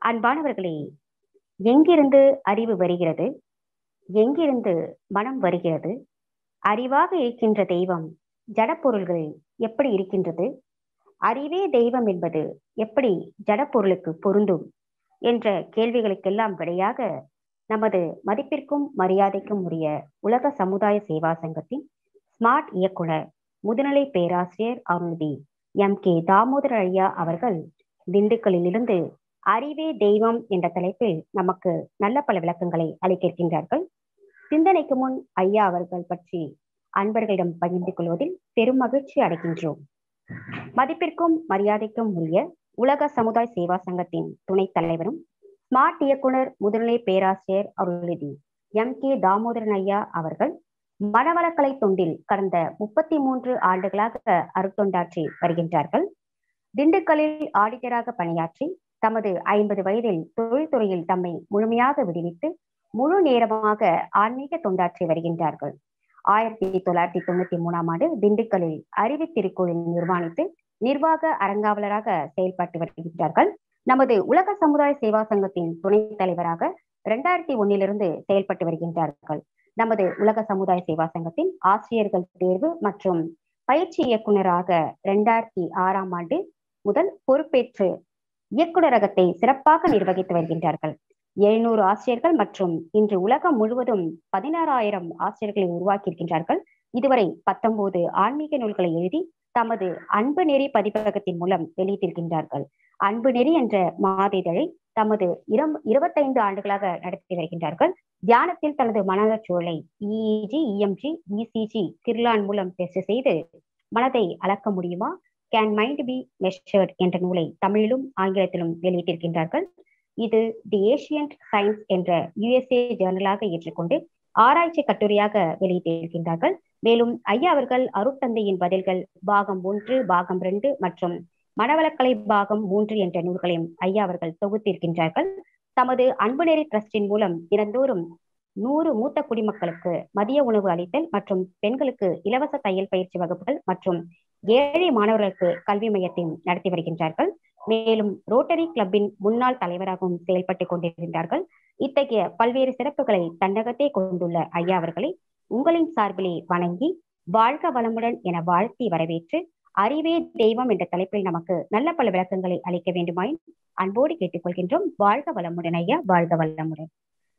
அன்பானவர்களே எங்கிருந்து அறிவு வருகிறது எங்கிருந்து மனம் வருகிறது அறிவாக இருக்கின்ற தெய்வம் ஜடப்பொருள்கள் எப்படி இருக்கின்றது அறிவே தெய்வம் என்பது எப்படி ஜடப்பொருளுக்கு பொருந்தும் என்ற கேள்விகளுக்கெல்லாம் விடையாக நமது மதிப்பிற்கும் மரியாதைக்கும் உரிய உலக சமுதாய சேவா சங்கத்தின் ஸ்மார்ட் இயக்குனர் முதுநிலை பேராசிரியர் அருள்தி எம் கே தாமோதர ஐயா அவர்கள் திண்டுக்கல்லிலிருந்து அறிவே தெய்வம் என்ற தலைப்பில் நமக்கு நல்ல பல விளக்கங்களை அளிக்கின்றார்கள் சிந்தனைக்கு முன் ஐயா அவர்கள் பற்றி அன்பர்களிடம் பகிர்ந்து கொள்வதில் பெரும் மகிழ்ச்சி அடைகின்றோம் மதிப்பிற்கும் மரியாதைக்கும் உரிய உலக சமுதாய சேவா சங்கத்தின் துணைத் தலைவரும் ஸ்மார்ட் இயக்குனர் முதுநிலை பேராசிரியர் அருள்நிதி எம் கே தாமோதரன் ஐயா அவர்கள் மனவளக்கலை தொண்டில் கடந்த முப்பத்தி மூன்று ஆண்டுகளாக அருத்தொண்டாற்றி வருகின்றார்கள் திண்டுக்கல்லில் ஆடிட்டராக பணியாற்றி தமது ஐம்பது வயதில் தொழில்துறையில் தம்மை முழுமையாக விடுவித்து முழு நேரமாக ஆன்மீக தொண்டாற்றி வருகின்றார்கள் ஆயிரத்தி தொள்ளாயிரத்தி தொண்ணூத்தி மூணாம் ஆண்டு திண்டுக்கல்லில் அறிவு திருக்கோயில் நிர்மாணித்து நிர்வாக அரங்காவலராக செயல்பட்டு வருகின்றார்கள் நமது உலக சமுதாய சேவா சங்கத்தின் துணைத் தலைவராக இரண்டாயிரத்தி ஒன்னிலிருந்து செயல்பட்டு வருகின்றார்கள் நமது உலக சமுதாய சேவா சங்கத்தின் ஆசிரியர்கள் தேர்வு மற்றும் பயிற்சி இயக்குநராக இரண்டாயிரத்தி ஆறாம் ஆண்டு முதல் பொறுப்பேற்று இயக்குநரகத்தை சிறப்பாக நிர்வகித்து வருகின்றார்கள் எழுநூறு ஆசிரியர்கள் மற்றும் இன்று உலகம் முழுவதும் பதினாறாயிரம் ஆசிரியர்களை உருவாக்கியிருக்கின்றார்கள் இதுவரை பத்தொன்பது ஆன்மீக நூல்களை எழுதி தமது அன்பு நெறி பதிப்பகத்தின் மூலம் வெளியிட்டிருக்கின்றார்கள் அன்பு நெறி என்ற மாதேதழை தமது இரம் இருபத்தைந்து ஆண்டுகளாக நடத்தி வருகின்றார்கள் தியானத்தில் தனது மனநலச்சூழலை இஇஜி இஎம்ஜி இசிஜி கிர்லான் மூலம் டெஸ்ட் செய்து மனதை அளக்க முடியுமா கேன் மைண்ட் பி மெஷர்ட் என்ற நூலை தமிழிலும் ஆங்கிலத்திலும் வெளியிட்டிருக்கின்றார்கள் இது தி ஏஷியன்ட் சயின்ஸ் என்ற யுஎஸ்ஏ ஜேர்னலாக ஏற்றுக்கொண்டு ஆராய்ச்சி கட்டுரையாக வெளியிட்டிருக்கின்றார்கள் மேலும் ஐயா அவர்கள் அருட்தந்தையின் பதில்கள் பாகம் ஒன்று பாகம் ரெண்டு மற்றும் மனவளக்கலை பாகம் மூன்று என்ற நூல்களையும் ஐயா அவர்கள் தொகுத்திருக்கின்றார்கள் தமது அன்புநெறி டிரஸ்டின் மூலம் தினந்தோறும் நூறு மூத்த குடிமக்களுக்கு மதிய உணவு அளித்தல் மற்றும் பெண்களுக்கு இலவச தையல் பயிற்சி வகுப்புகள் மற்றும் ஏழை மாணவர்களுக்கு கல்வி மையத்தையும் நடத்தி வருகின்றார்கள் மேலும் ரோட்டரி கிளப்பின் முன்னாள் தலைவராகவும் செயல்பட்டு கொண்டிருக்கின்றார்கள் இத்தகைய பல்வேறு சிறப்புகளை தன்னகத்தே கொண்டுள்ள ஐயா அவர்களை உங்களின் சார்பிலே வணங்கி வாழ்க வளமுடன் என வாழ்த்தி வரவேற்று அறிவே தெய்வம் என்ற தலைப்பில் நமக்கு நல்ல பல விளக்கங்களை அளிக்க வேண்டுமாய் அன்போடு கேட்டுக்கொள்கின்றோம் வாழ்க வளமுடன் ஐயா வாழ்க வளமுடன்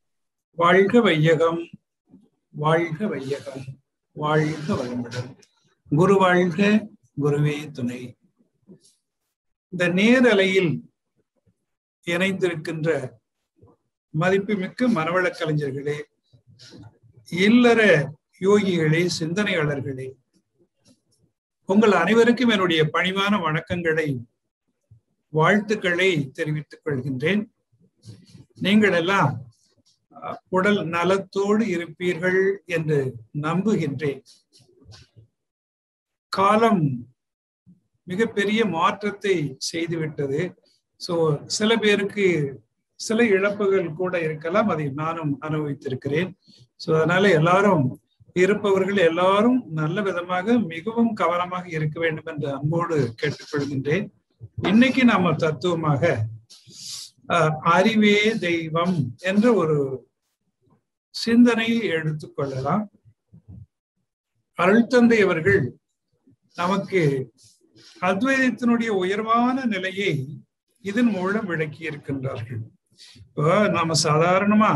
வாழ்க வையகம் வாழ்க வையகம் வாழ்க வளமுடன் குரு வாழ்க குருவே துணை இந்த நேரலையில் இணைந்திருக்கின்ற மதிப்புமிக்க மனவளக் கலைஞர்களே இல்லற யோகிகளே சிந்தனையாளர்களே உங்கள் அனைவருக்கும் என்னுடைய பணிவான வணக்கங்களை வாழ்த்துக்களை தெரிவித்துக் கொள்கின்றேன் நீங்கள் எல்லாம் உடல் நலத்தோடு இருப்பீர்கள் என்று நம்புகின்றேன் காலம் மிகப்பெரிய மாற்றத்தை செய்துவிட்டது சோ சில பேருக்கு சில இழப்புகள் கூட இருக்கலாம் அதை நானும் அனுபவித்திருக்கிறேன் சோ அதனால எல்லாரும் இருப்பவர்கள் எல்லாரும் நல்ல விதமாக மிகவும் கவனமாக இருக்க வேண்டும் என்று அன்போடு கேட்டுக்கொள்கின்றேன் இன்னைக்கு நாம தத்துவமாக அறிவே தெய்வம் என்ற ஒரு சிந்தனையை எடுத்துக்கொள்ளலாம் அருள்தந்தை அவர்கள் நமக்கு அத்வைதத்தினுடைய உயர்வான நிலையை இதன் மூலம் விளக்கி இருக்கின்றார்கள் இப்போ நாம சாதாரணமா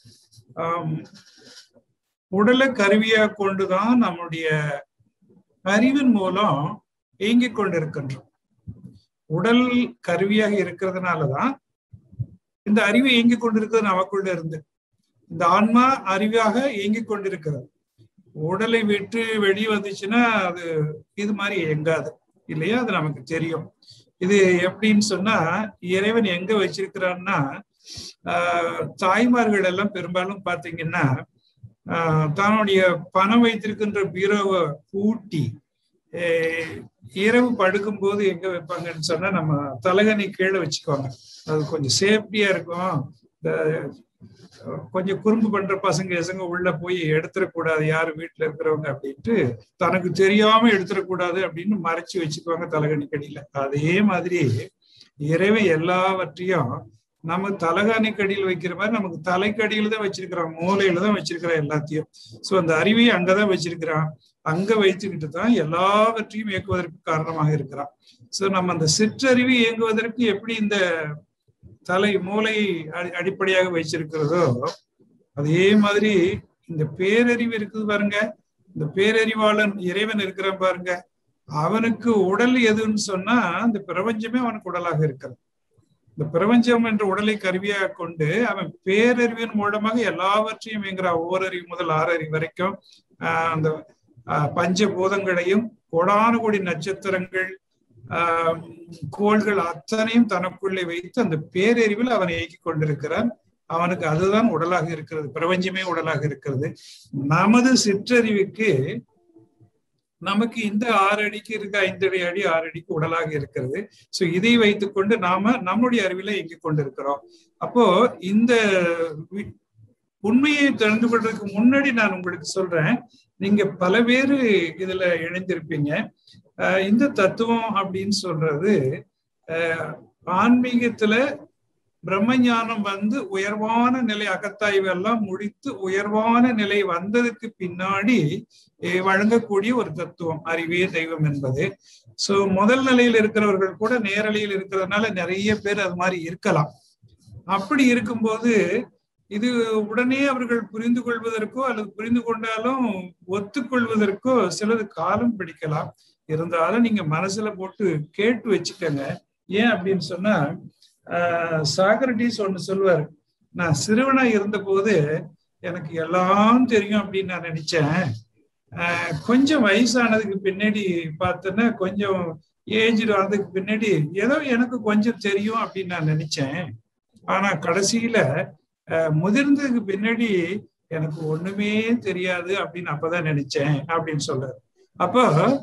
உடலை கருவியா கொண்டுதான் நம்முடைய அறிவின் மூலம் இயங்கிக் கொண்டிருக்கின்றோம் உடல் கருவியாக இருக்கிறதுனாலதான் இந்த அறிவு இயங்கிக் கொண்டிருக்கிறது நமக்குள்ள இருந்து இந்த ஆன்மா அறிவாக இயங்கிக் கொண்டிருக்கிறது உடலை விட்டு வெளியே வந்துச்சுன்னா அது இது மாதிரி இயங்காது இல்லையா அது நமக்கு தெரியும் இது எப்படின்னு சொன்னா இறைவன் எங்க வச்சிருக்கிறான்னா ஆஹ் தாய்மார்கள் எல்லாம் பெரும்பாலும் பாத்தீங்கன்னா ஆஹ் தன்னுடைய பணம் வைத்திருக்கின்ற பீரோவை பூட்டி இரவு படுக்கும் போது எங்க வைப்பாங்கன்னு சொன்னா நம்ம தலகணி கீழே வச்சுக்குவாங்க அது கொஞ்சம் சேஃப்டியா இருக்கும் கொஞ்சம் குறும்பு பண்ற பசங்க எசங்க உள்ள போய் எடுத்துடக்கூடாது யாரு வீட்டுல இருக்கிறவங்க அப்படின்ட்டு தனக்கு தெரியாம எடுத்துடக்கூடாது அப்படின்னு மறைச்சு வச்சுக்குவாங்க தலகணிக்கடியில அதே மாதிரி இறைவன் எல்லாவற்றையும் நம்ம தலகாணிக்கு அடியில் வைக்கிற மாதிரி நமக்கு தலைக்கடியில தான் வச்சிருக்கிறான் மூலையில தான் வச்சிருக்கிறான் எல்லாத்தையும் சோ அந்த அறிவை அங்கதான் வச்சிருக்கிறான் அங்க வைத்துக்கிட்டு தான் எல்லாவற்றையும் இயக்குவதற்கு காரணமாக இருக்கிறான் சோ நம்ம அந்த சிற்றறிவு இயங்குவதற்கு எப்படி இந்த தலை மூளை அடிப்படையாக வச்சிருக்கிறதோ அதே மாதிரி இந்த பேரறிவு இருக்குது பாருங்க இந்த பேரறிவாளன் இறைவன் இருக்கிறான் பாருங்க அவனுக்கு உடல் எதுன்னு சொன்னா இந்த பிரபஞ்சமே அவனுக்கு உடலாக இருக்கிறது இந்த பிரபஞ்சம் என்ற உடலை கருவியாக கொண்டு அவன் பேரறிவின் மூலமாக எல்லாவற்றையும் என்கிறான் ஓரறிவு முதல் ஆறறிவு வரைக்கும் ஆஹ் அந்த பஞ்சபூதங்களையும் கோடானு கோடி நட்சத்திரங்கள் ஆஹ் கோள்கள் அத்தனையும் தனக்குள்ளே வைத்து அந்த பேரறிவில் அவனை இயக்கி கொண்டிருக்கிறான் அவனுக்கு அதுதான் உடலாக இருக்கிறது பிரபஞ்சமே உடலாக இருக்கிறது நமது சிற்றறிவுக்கு நமக்கு இந்த ஆறு அடிக்கு இருக்க ஐந்து அடி ஆறு அடிக்கு உடலாக இருக்கிறது சோ இதை வைத்துக்கொண்டு நாம நம்முடைய அறிவில இயங்கிக் கொண்டிருக்கிறோம் அப்போ இந்த உண்மையை தெரிந்து கொள்றதுக்கு முன்னாடி நான் உங்களுக்கு சொல்றேன் நீங்க பல பேரு இதுல இணைந்திருப்பீங்க இந்த தத்துவம் அப்படின்னு சொல்றது ஆன்மீகத்துல பிரம்மஞானம் வந்து உயர்வான நிலை அகத்தாய்வு எல்லாம் முடித்து உயர்வான நிலை வந்ததுக்கு பின்னாடி வழங்கக்கூடிய ஒரு தத்துவம் அறிவே தெய்வம் என்பது சோ முதல் நிலையில் இருக்கிறவர்கள் கூட நேரலையில் இருக்கிறதுனால நிறைய பேர் அது மாதிரி இருக்கலாம் அப்படி இருக்கும்போது இது உடனே அவர்கள் புரிந்து கொள்வதற்கோ அல்லது புரிந்து கொண்டாலும் ஒத்துக்கொள்வதற்கோ சிலது காலம் பிடிக்கலாம் இருந்தாலும் நீங்க மனசுல போட்டு கேட்டு வச்சுக்கோங்க ஏன் அப்படின்னு சொன்னா ஆஹ் சாக்ரட்டிஸ் ஒண்ணு சொல்லுவார் நான் சிறுவனா இருந்த போது எனக்கு எல்லாம் தெரியும் அப்படின்னு நான் நினைச்சேன் ஆஹ் கொஞ்சம் வயசானதுக்கு பின்னாடி பார்த்தோன்னா கொஞ்சம் ஏஜ் ஆனதுக்கு பின்னாடி ஏதோ எனக்கு கொஞ்சம் தெரியும் அப்படின்னு நான் நினைச்சேன் ஆனா கடைசியில முதிர்ந்ததுக்கு பின்னாடி எனக்கு ஒண்ணுமே தெரியாது அப்படின்னு அப்பதான் நினைச்சேன் அப்படின்னு சொல்றாரு அப்போ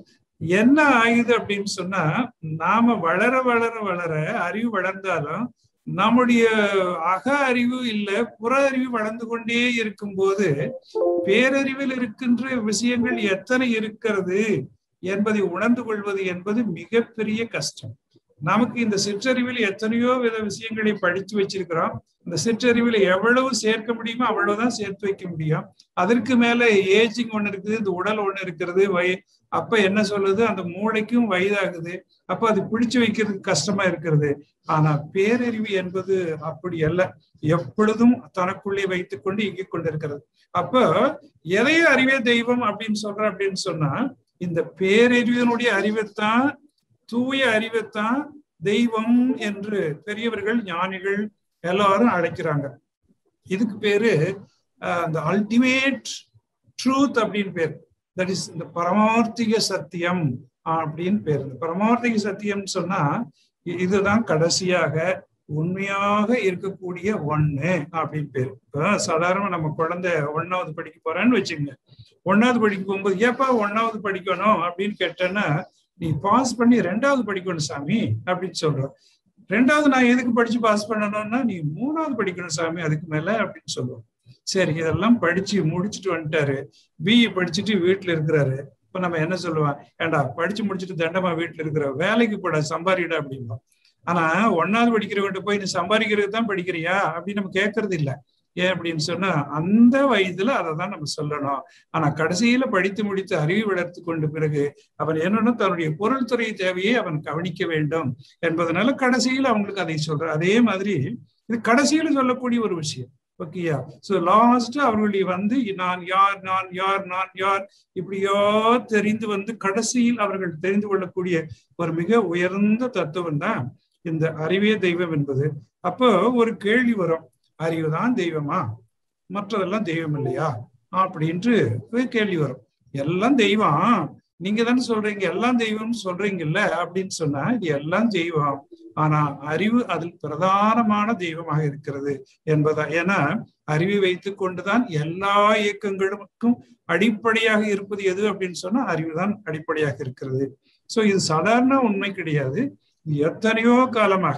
என்ன ஆயுது அப்படின்னு சொன்னா நாம வளர வளர வளர அறிவு வளர்ந்தாலும் நம்முடைய அக அறிவு இல்ல புற அறிவு வளர்ந்து கொண்டே இருக்கும் போது பேரறிவில் இருக்கின்ற விஷயங்கள் எத்தனை இருக்கிறது என்பதை உணர்ந்து கொள்வது என்பது மிகப்பெரிய கஷ்டம் நமக்கு இந்த சிற்றறிவில் எத்தனையோ வித விஷயங்களை படித்து வச்சிருக்கிறோம் இந்த சிற்றறிவில் எவ்வளவு சேர்க்க முடியுமோ அவ்வளவுதான் சேர்த்து வைக்க முடியும் அதற்கு மேல ஏஜிங் ஒண்ணு இருக்குது இந்த உடல் ஒண்ணு இருக்கிறது வய அப்ப என்ன சொல்லுது அந்த மூளைக்கும் வயதாகுது அப்ப அது பிடிச்சு வைக்கிறதுக்கு கஷ்டமா இருக்கிறது ஆனா பேரறிவு என்பது அப்படி அல்ல எப்பொழுதும் தனக்குள்ளே வைத்துக் கொண்டு இயங்கிக் கொண்டிருக்கிறது அப்போ எதையோ அறிவே தெய்வம் அப்படின்னு சொல்ற அப்படின்னு சொன்னா இந்த பேரறிவினுடைய அறிவைத்தான் தூய அறிவைத்தான் தெய்வம் என்று பெரியவர்கள் ஞானிகள் எல்லாரும் அழைக்கிறாங்க இதுக்கு பேரு அந்த அல்டிமேட் ட்ரூத் அப்படின்னு பேர் தட் இஸ் இந்த பரமார்த்திக சத்தியம் அப்படின்னு பேர் இந்த பரமார்த்திக சத்தியம்னு சொன்னா இதுதான் கடைசியாக உண்மையாக இருக்கக்கூடிய ஒண்ணு அப்படின்னு பேரு இப்போ சாதாரண நம்ம குழந்தை ஒன்னாவது படிக்க போறான்னு வச்சுங்க ஒன்னாவது படிக்க போகும்போது ஏப்பா ஒன்னாவது படிக்கணும் அப்படின்னு கேட்டேன்னா நீ பாஸ் பண்ணி ரெண்டாவது படிக்கணும் சாமி அப்படின்னு சொல்றோம் ரெண்டாவது நான் எதுக்கு படிச்சு பாஸ் பண்ணணும்னா நீ மூணாவது படிக்கணும் சாமி அதுக்கு மேல அப்படின்னு சொல்லுவோம் சரி இதெல்லாம் படிச்சு முடிச்சுட்டு வந்துட்டாரு பிஇ படிச்சுட்டு வீட்டுல இருக்கிறாரு இப்ப நம்ம என்ன சொல்லுவோம் ஏண்டா படிச்சு முடிச்சுட்டு தண்டமா வீட்டுல இருக்கிற வேலைக்கு போட சம்பாதிடா அப்படிம்போம் ஆனா ஒன்னாவது படிக்கிறவங்கிட்ட போய் நீ சம்பாதிக்கிறது தான் படிக்கிறியா அப்படின்னு நம்ம கேட்கறது இல்லை ஏன் அப்படின்னு சொன்னா அந்த வயதுல அதை தான் நம்ம சொல்லணும் ஆனா கடைசியில படித்து முடித்து அறிவு வளர்த்து கொண்ட பிறகு அவன் என்னன்னா தன்னுடைய பொருள் துறை தேவையை அவன் கவனிக்க வேண்டும் என்பதனால கடைசியில அவங்களுக்கு அதை சொல்ற அதே மாதிரி இது கடைசியில சொல்லக்கூடிய ஒரு விஷயம் ஓகேயா சோ லாஸ்ட் அவர்களுடைய வந்து நான் யார் நான் யார் நான் யார் இப்படியோ தெரிந்து வந்து கடைசியில் அவர்கள் தெரிந்து கொள்ளக்கூடிய ஒரு மிக உயர்ந்த தத்துவம் தான் இந்த அறிவே தெய்வம் என்பது அப்போ ஒரு கேள்வி வரும் அறிவுதான் தெய்வமா மற்றதெல்லாம் தெய்வம் இல்லையா அப்படின்ட்டு ஒரு கேள்வி வரும் எல்லாம் தெய்வம் நீங்க தானே சொல்றீங்க எல்லாம் தெய்வம்னு சொல்றீங்கல்ல அப்படின்னு சொன்னா இது எல்லாம் தெய்வம் ஆனா அறிவு அதில் பிரதானமான தெய்வமாக இருக்கிறது என்பதா ஏன்னா அறிவை வைத்துக் கொண்டுதான் எல்லா இயக்கங்களுக்கும் அடிப்படையாக இருப்பது எது அப்படின்னு சொன்னா அறிவுதான் அடிப்படையாக இருக்கிறது சோ இது சாதாரண உண்மை கிடையாது இது எத்தனையோ காலமாக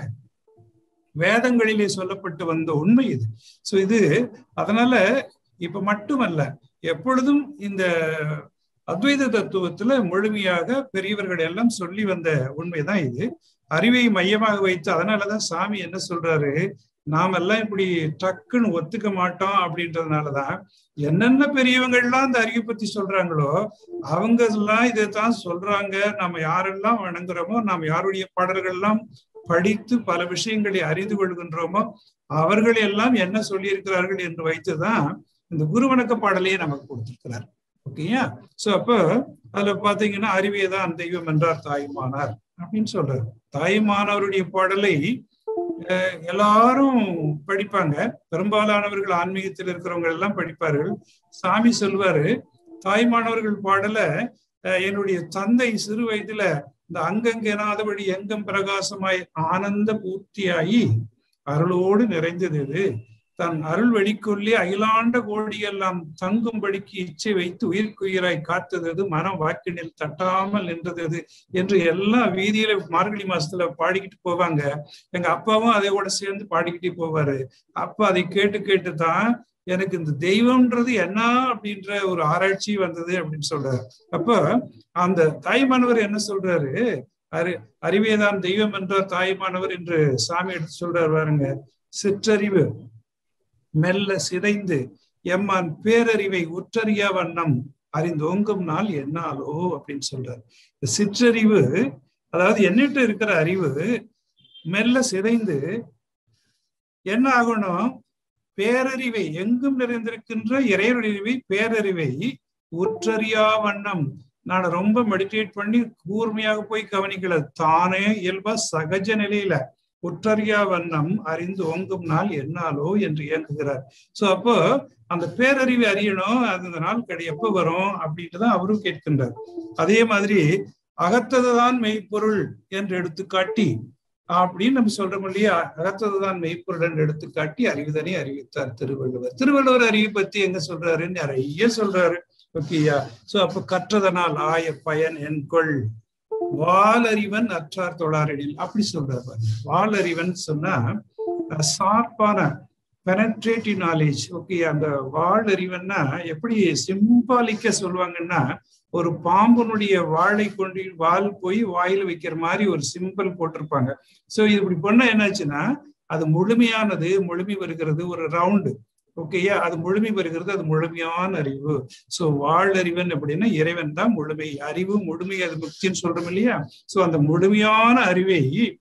வேதங்களிலே சொல்லப்பட்டு வந்த உண்மை இது சோ இது அதனால இப்ப மட்டுமல்ல எப்பொழுதும் இந்த அத்வைத தத்துவத்துல முழுமையாக பெரியவர்கள் எல்லாம் சொல்லி வந்த உண்மைதான் இது அறிவை மையமாக வைத்து அதனாலதான் சாமி என்ன சொல்றாரு நாமெல்லாம் இப்படி டக்குன்னு ஒத்துக்க மாட்டோம் அப்படின்றதுனாலதான் என்னென்ன பெரியவங்கள்லாம் இந்த அறிவை பத்தி சொல்றாங்களோ அவங்க எல்லாம் இதைத்தான் சொல்றாங்க நம்ம யாரெல்லாம் வணங்குறோமோ நாம் யாருடைய பாடல்கள்லாம் படித்து பல விஷயங்களை அறிந்து கொள்கின்றோமோ அவர்கள் எல்லாம் என்ன சொல்லியிருக்கிறார்கள் என்று வைத்துதான் இந்த குரு வணக்க பாடலையே நமக்கு கொடுத்திருக்கிறார் ஓகேயா சோ அப்ப அதுல பாத்தீங்கன்னா அறிவே தான் தெய்வம் என்றார் தாய்மானார் அப்படின்னு சொல்றாரு தாய்மானவருடைய பாடலை எல்லாரும் படிப்பாங்க பெரும்பாலானவர்கள் ஆன்மீகத்தில் இருக்கிறவங்க எல்லாம் படிப்பார்கள் சாமி சொல்வாரு தாய்மானவர்கள் பாடல என்னுடைய தந்தை சிறு வயதுல இந்த அங்கங்கெனாதபடி எங்கம் பிரகாசமாய் ஆனந்த பூர்த்தியாகி அருளோடு நிறைந்தது இது தன் அருள் வெளிக்கொள்ளி அகிலாண்ட கோடியெல்லாம் தங்கும்படிக்கு இச்சை வைத்து உயிர்க்குயிராய் காத்தது மனம் வாக்கினில் தட்டாமல் நின்றது என்று எல்லாம் வீதியில மார்கழி மாசத்துல பாடிக்கிட்டு போவாங்க எங்க அப்பாவும் அதை கூட சேர்ந்து பாடிக்கிட்டே போவாரு அப்ப அதை கேட்டு கேட்டு தான் எனக்கு இந்த தெய்வம்ன்றது என்ன அப்படின்ற ஒரு ஆராய்ச்சி வந்தது அப்படின்னு சொல்றாரு அப்ப அந்த தாய்மானவர் என்ன சொல்றாரு அறி அறிவேதான் தெய்வம் என்றார் தாய்மானவர் என்று சாமி எடுத்து சொல்றாரு பாருங்க சிற்றறிவு மெல்ல சிதைந்து எம்மான் பேரறிவை உற்றறியா வண்ணம் அறிந்தோங்கும் நாள் என்னாலோ அப்படின்னு சொல்றாரு இந்த சிற்றறிவு அதாவது என்னிட்ட இருக்கிற அறிவு மெல்ல சிதைந்து என்ன ஆகணும் பேரறிவை எங்கும் நிறைந்திருக்கின்ற இறைவறிவை பேரறிவை உற்றறியா வண்ணம் நான் ரொம்ப மெடிடேட் பண்ணி கூர்மையாக போய் கவனிக்கல தானே இயல்பா சகஜ நிலையில உற்றறியா வண்ணம் அறிந்து ஓங்கும் நாள் என்னாலோ என்று இயங்குகிறார் சோ அப்போ அந்த பேரறிவை அறியணும் அந்த நாள் கடை எப்ப வரும் அப்படின்ட்டு தான் அவரும் கேட்கின்றார் அதே மாதிரி அகத்ததுதான் மெய்ப்பொருள் என்று எடுத்துக்காட்டி அப்படின்னு நம்ம சொல்றோம் இல்லையா அகத்ததுதான் மெய்ப்பொருள் என்று எடுத்துக்காட்டி அறிவுதனை அறிவித்தார் திருவள்ளுவர் திருவள்ளுவர் அறிவை பத்தி எங்க சொல்றாருன்னு நிறைய சொல்றாரு ஓகேயா சோ அப்ப கற்றதனால் ஆய பயன் என்கொள் வாலறிவன் அற்றார் தொழாரெனில் அப்படி சொல்றாரு வாலறிவன் சொன்னா சார்பான பெனட்ரேட்டிவ் நாலேஜ் ஓகே அந்த வாழ் அறிவன்னா எப்படி சிம்பாலிக்க சொல்லுவாங்கன்னா ஒரு பாம்பனுடைய வாழை கொண்டு வால் போய் வாயில வைக்கிற மாதிரி ஒரு சிம்பிள் போட்டிருப்பாங்க சோ இது இப்படி பண்ண என்னாச்சுன்னா அது முழுமையானது முழுமை வருகிறது ஒரு ரவுண்டு ஓகேயா அது முழுமை பெறுகிறது அது முழுமையான அறிவு சோ வாழ்-அறிவன் அப்படின்னா இறைவன் தான் முழுமை அறிவு முழுமை அது முக்தின்னு சொல்றோம் இல்லையா சோ அந்த முழுமையான அறிவை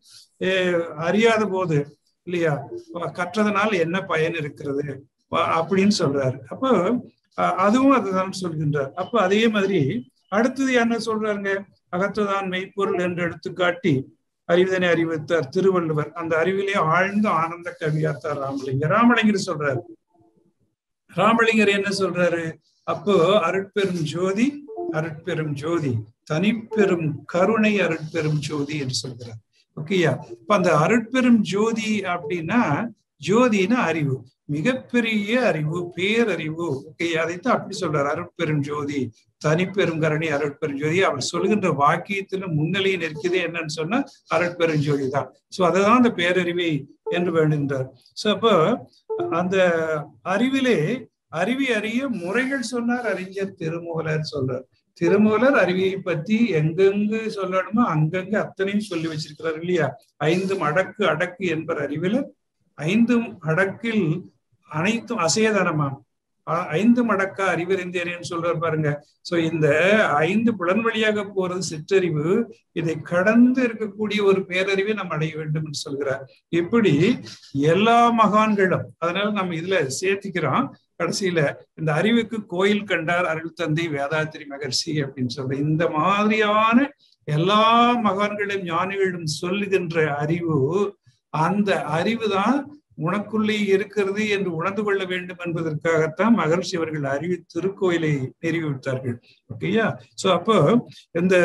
அறியாத போது இல்லையா கற்றதனால என்ன பயன் இருக்கிறது அப்படின்னு சொல்றாரு அப்போ அதுவும் அதுதான் சொல்கின்றார் அப்ப அதே மாதிரி அடுத்தது என்ன சொல்றாருங்க அகத்துதான் மெய்ப்பொருள் என்று எடுத்துக்காட்டி அறிவுதனை அறிவித்தார் திருவள்ளுவர் அந்த அறிவிலே ஆழ்ந்த ஆனந்த கவியாத்தார் ராமலிங்கர் ராமலிங்கர் சொல்றாரு ராமலிங்கர் என்ன சொல்றாரு அப்போ அருட்பெரும் ஜோதி அருட்பெரும் ஜோதி தனிப்பெரும் கருணை அருட்பெரும் ஜோதி என்று சொல்கிறார் ஓகேயா இப்ப அந்த அருட்பெரும் ஜோதி அப்படின்னா ஜோதினா அறிவு மிகப்பெரிய அறிவு பேரறிவு ஓகே அதைத்தான் அப்படி சொல்றாரு அருட்பெரும் ஜோதி தனிப்பெரும் கரணி அருட்பெரும் ஜோதி அவர் சொல்லுகின்ற வாக்கியத்துல முன்னிலையை நிற்கிறது என்னன்னு சொன்னா அருட்பெரும் ஜோதி தான் சோ அதுதான் அந்த பேரறிவை என்று வேண்டுகின்றார் சோ அப்போ அந்த அறிவிலே அறிவி அறிய முறைகள் சொன்னார் அறிஞர் திருமூலர் சொல்றார் திருமூலர் அறிவியை பத்தி எங்கெங்கு சொல்லணுமோ அங்கங்க அத்தனையும் சொல்லி வச்சிருக்கிறார் இல்லையா ஐந்தும் அடக்கு அடக்கு என்பர் அறிவில ஐந்தும் அடக்கில் அனைத்தும் அசேதனமாம் ஐந்து மடக்கா அறிவறிந்தேனேன்னு சொல்றாரு பாருங்க சோ இந்த ஐந்து புலன் வழியாக போறது சிற்றறிவு இதை கடந்து இருக்கக்கூடிய ஒரு பேரறிவை நம்ம அடைய வேண்டும் என்று சொல்கிறார் இப்படி எல்லா மகான்களும் அதனால நம்ம இதுல சேர்த்திக்கிறோம் கடைசியில இந்த அறிவுக்கு கோயில் கண்டார் அருள் தந்தை வேதாத்திரி மகர்ஷி அப்படின்னு சொல்ற இந்த மாதிரியான எல்லா மகான்களும் ஞானிகளும் சொல்லுகின்ற அறிவு அந்த அறிவு தான் உனக்குள்ளே இருக்கிறது என்று உணர்ந்து கொள்ள வேண்டும் என்பதற்காகத்தான் மகர்ஷி அவர்கள் அறிவு திருக்கோயிலை நிறுவிவிட்டார்கள் ஓகேயா சோ அப்போ இந்த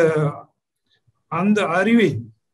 அந்த அறிவை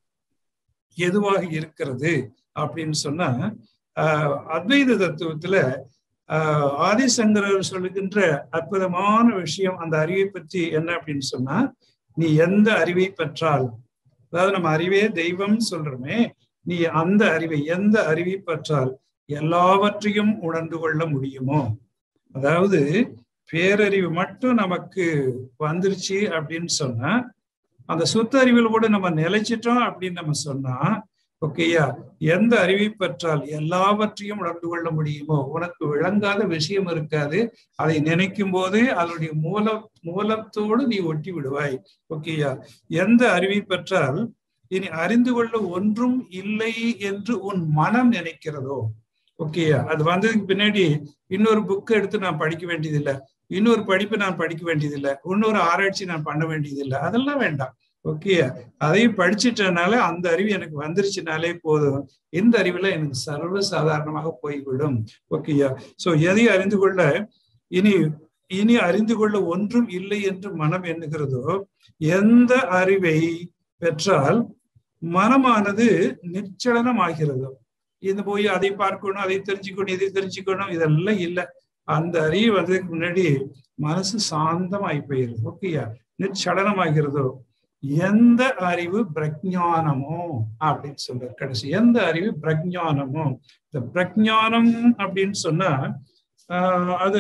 எதுவாக இருக்கிறது அப்படின்னு சொன்னா ஆஹ் அத்வைத தத்துவத்துல ஆஹ் ஆதிசங்கரர் சொல்லுகின்ற அற்புதமான விஷயம் அந்த அறிவை பற்றி என்ன அப்படின்னு சொன்னா நீ எந்த அறிவை பெற்றால் அதாவது நம்ம அறிவே தெய்வம் சொல்றோமே நீ அந்த அறிவை எந்த அறிவை பெற்றால் எல்லாவற்றையும் உணர்ந்து கொள்ள முடியுமோ அதாவது பேரறிவு மட்டும் நமக்கு வந்துருச்சு அப்படின்னு சொன்னா அந்த சுத்த அறிவில் கூட நம்ம நிலைச்சிட்டோம் அப்படின்னு நம்ம சொன்னா ஓகேயா எந்த அறிவை பெற்றால் எல்லாவற்றையும் உணர்ந்து கொள்ள முடியுமோ உனக்கு விளங்காத விஷயம் இருக்காது அதை நினைக்கும் போதே அதனுடைய மூல மூலத்தோடு நீ ஒட்டி விடுவாய் ஓகேயா எந்த அறிவை பெற்றால் இனி அறிந்து கொள்ள ஒன்றும் இல்லை என்று உன் மனம் நினைக்கிறதோ ஓகேயா அது வந்ததுக்கு பின்னாடி இன்னொரு புக்கை எடுத்து நான் படிக்க வேண்டியதில்லை இன்னொரு படிப்பு நான் படிக்க வேண்டியதில்லை இன்னொரு ஆராய்ச்சி நான் பண்ண வேண்டியதில்லை அதெல்லாம் வேண்டாம் ஓகே அதையும் படிச்சிட்டனால அந்த அறிவு எனக்கு வந்துருச்சுனாலே போதும் இந்த அறிவுல எனக்கு சர்வ சாதாரணமாக போய்விடும் ஓகேயா சோ எதையும் அறிந்து கொள்ள இனி இனி அறிந்து கொள்ள ஒன்றும் இல்லை என்று மனம் எண்ணுகிறதோ எந்த அறிவை பெற்றால் மனமானது நிச்சலனம் ஆகிறதோ இது போய் அதை பார்க்கணும் அதை தெரிஞ்சுக்கணும் இதை தெரிஞ்சுக்கணும் இதெல்லாம் இல்லை அந்த அறிவு வந்ததுக்கு முன்னாடி மனசு சாந்தமாய் போயிருது ஓகேயா நிச்சலனமாகிறதோ எந்த அறிவு பிரஜானமோ அப்படின்னு சொல்றாரு கடைசி எந்த அறிவு பிரஜானமோ இந்த பிரஜானம் அப்படின்னு சொன்னா ஆஹ் அது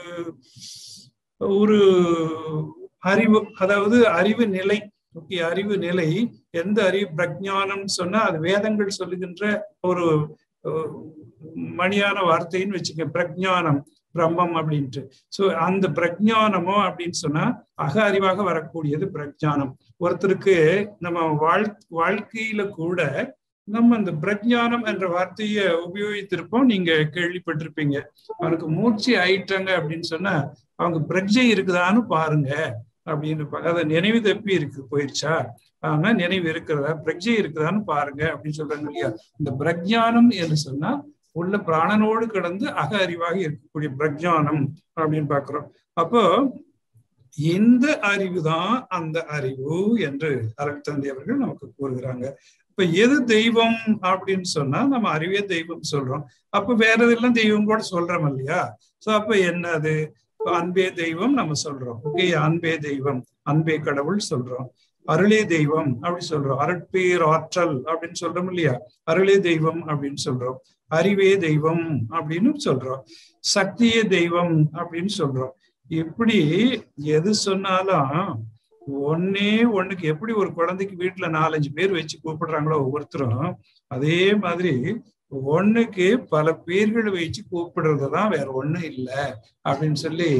ஒரு அறிவு அதாவது அறிவு நிலை ஓகே அறிவு நிலை எந்த அறிவு பிரஜானம் சொன்னா அது வேதங்கள் சொல்லுகின்ற ஒரு மணியான வார்த்தைன்னு வச்சுக்க பிரஜானம் பிரம்மம் அப்படின்ட்டு சோ அந்த பிரஜானமோ அப்படின்னு சொன்னா அக அறிவாக வரக்கூடியது பிரஜானம் ஒருத்தருக்கு நம்ம வாழ் வாழ்க்கையில கூட நம்ம அந்த பிரஜானம் என்ற வார்த்தையை உபயோகித்திருப்போம் நீங்க கேள்விப்பட்டிருப்பீங்க அவனுக்கு மூச்சு ஆயிட்டாங்க அப்படின்னு சொன்னா அவங்க பிரஜை இருக்குதான்னு பாருங்க அப்படின்னு அதை நினைவு தப்பி இருக்கு போயிருச்சா ஆனா நினைவு இருக்கிறதா பிரஜை இருக்குதான்னு பாருங்க அப்படின்னு சொல்றாங்க இல்லையா இந்த பிரஜானம் என்று சொன்னா உள்ள பிராணனோடு கிடந்து அக அறிவாக இருக்கக்கூடிய பிரஜானம் அப்படின்னு பாக்குறோம் அப்போ இந்த அறிவு தான் அந்த அறிவு என்று அருட்தந்தை அவர்கள் நமக்கு கூறுகிறாங்க இப்ப எது தெய்வம் அப்படின்னு சொன்னா நம்ம அறிவே தெய்வம் சொல்றோம் அப்ப வேற எதெல்லாம் தெய்வம் கூட சொல்றோம் இல்லையா சோ அப்ப என்னது அன்பே தெய்வம் நம்ம சொல்றோம் ஓகே அன்பே தெய்வம் அன்பே கடவுள் சொல்றோம் அருளே தெய்வம் அப்படி சொல்றோம் அருட்பேர் ஆற்றல் அப்படின்னு சொல்றோம் இல்லையா அருளே தெய்வம் அப்படின்னு சொல்றோம் அறிவே தெய்வம் அப்படின்னு சொல்றோம் சக்தியே தெய்வம் அப்படின்னு சொல்றோம் இப்படி எது சொன்னாலும் ஒன்னே ஒண்ணுக்கு எப்படி ஒரு குழந்தைக்கு வீட்டுல நாலஞ்சு பேர் வச்சு கூப்பிடுறாங்களோ ஒவ்வொருத்தரும் அதே மாதிரி ஒண்ணுக்கு பல பேர்கள் வச்சு கூப்பிடுறதுதான் வேற ஒண்ணும் இல்லை அப்படின்னு சொல்லி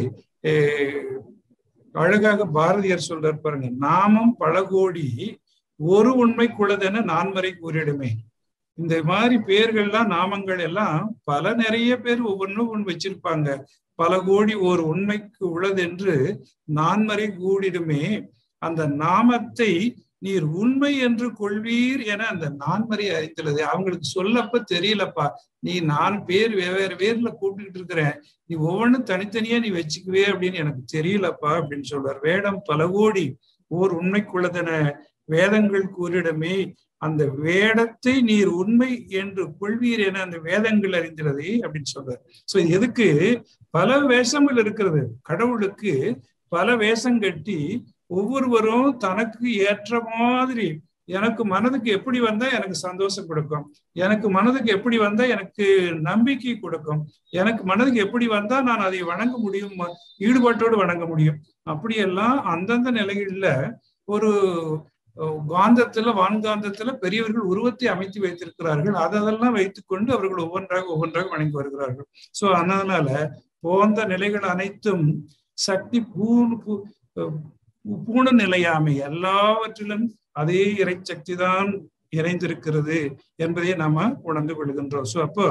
அழகாக பாரதியார் சொல்றார் பாருங்க நாமம் பல கோடி ஒரு உண்மைக்குள்ளதென நான்மறை கூறிடுமே இந்த மாதிரி பேர்கள்லாம் நாமங்கள் எல்லாம் பல நிறைய பேர் ஒவ்வொன்றும் ஒன்று வச்சிருப்பாங்க பல கோடி ஒரு உண்மைக்கு உள்ளதென்று நான்மறை கூடிடுமே அந்த நாமத்தை நீர் உண்மை என்று கொள்வீர் என அந்த நான்மறை அறிந்துள்ளது அவங்களுக்கு சொல்லப்ப தெரியலப்பா நீ நான் பேர் வெவ்வேறு பேர்ல கூப்பிட்டுக்கிட்டு இருக்கிறேன் நீ ஒவ்வொன்றும் தனித்தனியா நீ வச்சுக்குவே அப்படின்னு எனக்கு தெரியலப்பா அப்படின்னு சொல்றார் வேடம் பல கோடி ஓர் உண்மைக்குள்ளதென வேதங்கள் கூறிடமே அந்த வேடத்தை நீர் உண்மை என்று கொள்வீர் என அந்த வேதங்கள் அறிந்துள்ளதே அப்படின்னு சொல்றாரு சோ எதுக்கு பல வேஷங்கள் இருக்கிறது கடவுளுக்கு பல வேஷம் கட்டி ஒவ்வொருவரும் தனக்கு ஏற்ற மாதிரி எனக்கு மனதுக்கு எப்படி வந்தா எனக்கு சந்தோஷம் கொடுக்கும் எனக்கு மனதுக்கு எப்படி வந்தா எனக்கு நம்பிக்கை கொடுக்கும் எனக்கு மனதுக்கு எப்படி வந்தா நான் அதை வணங்க முடியும் ஈடுபாட்டோடு வணங்க முடியும் அப்படியெல்லாம் அந்தந்த நிலைகள்ல ஒரு காந்தத்துல வான்காந்தத்துல பெரியவர்கள் உருவத்தை அமைத்து வைத்திருக்கிறார்கள் அதெல்லாம் வைத்துக்கொண்டு அவர்கள் ஒவ்வொன்றாக ஒவ்வொன்றாக வணங்கி வருகிறார்கள் சோ அதனால போந்த நிலைகள் அனைத்தும் சக்தி பூணு பூண நிலையாமை எல்லாவற்றிலும் அதே இறை சக்தி தான் இறைந்திருக்கிறது என்பதை நாம உணர்ந்து கொள்கின்றோம் சோ அப்போ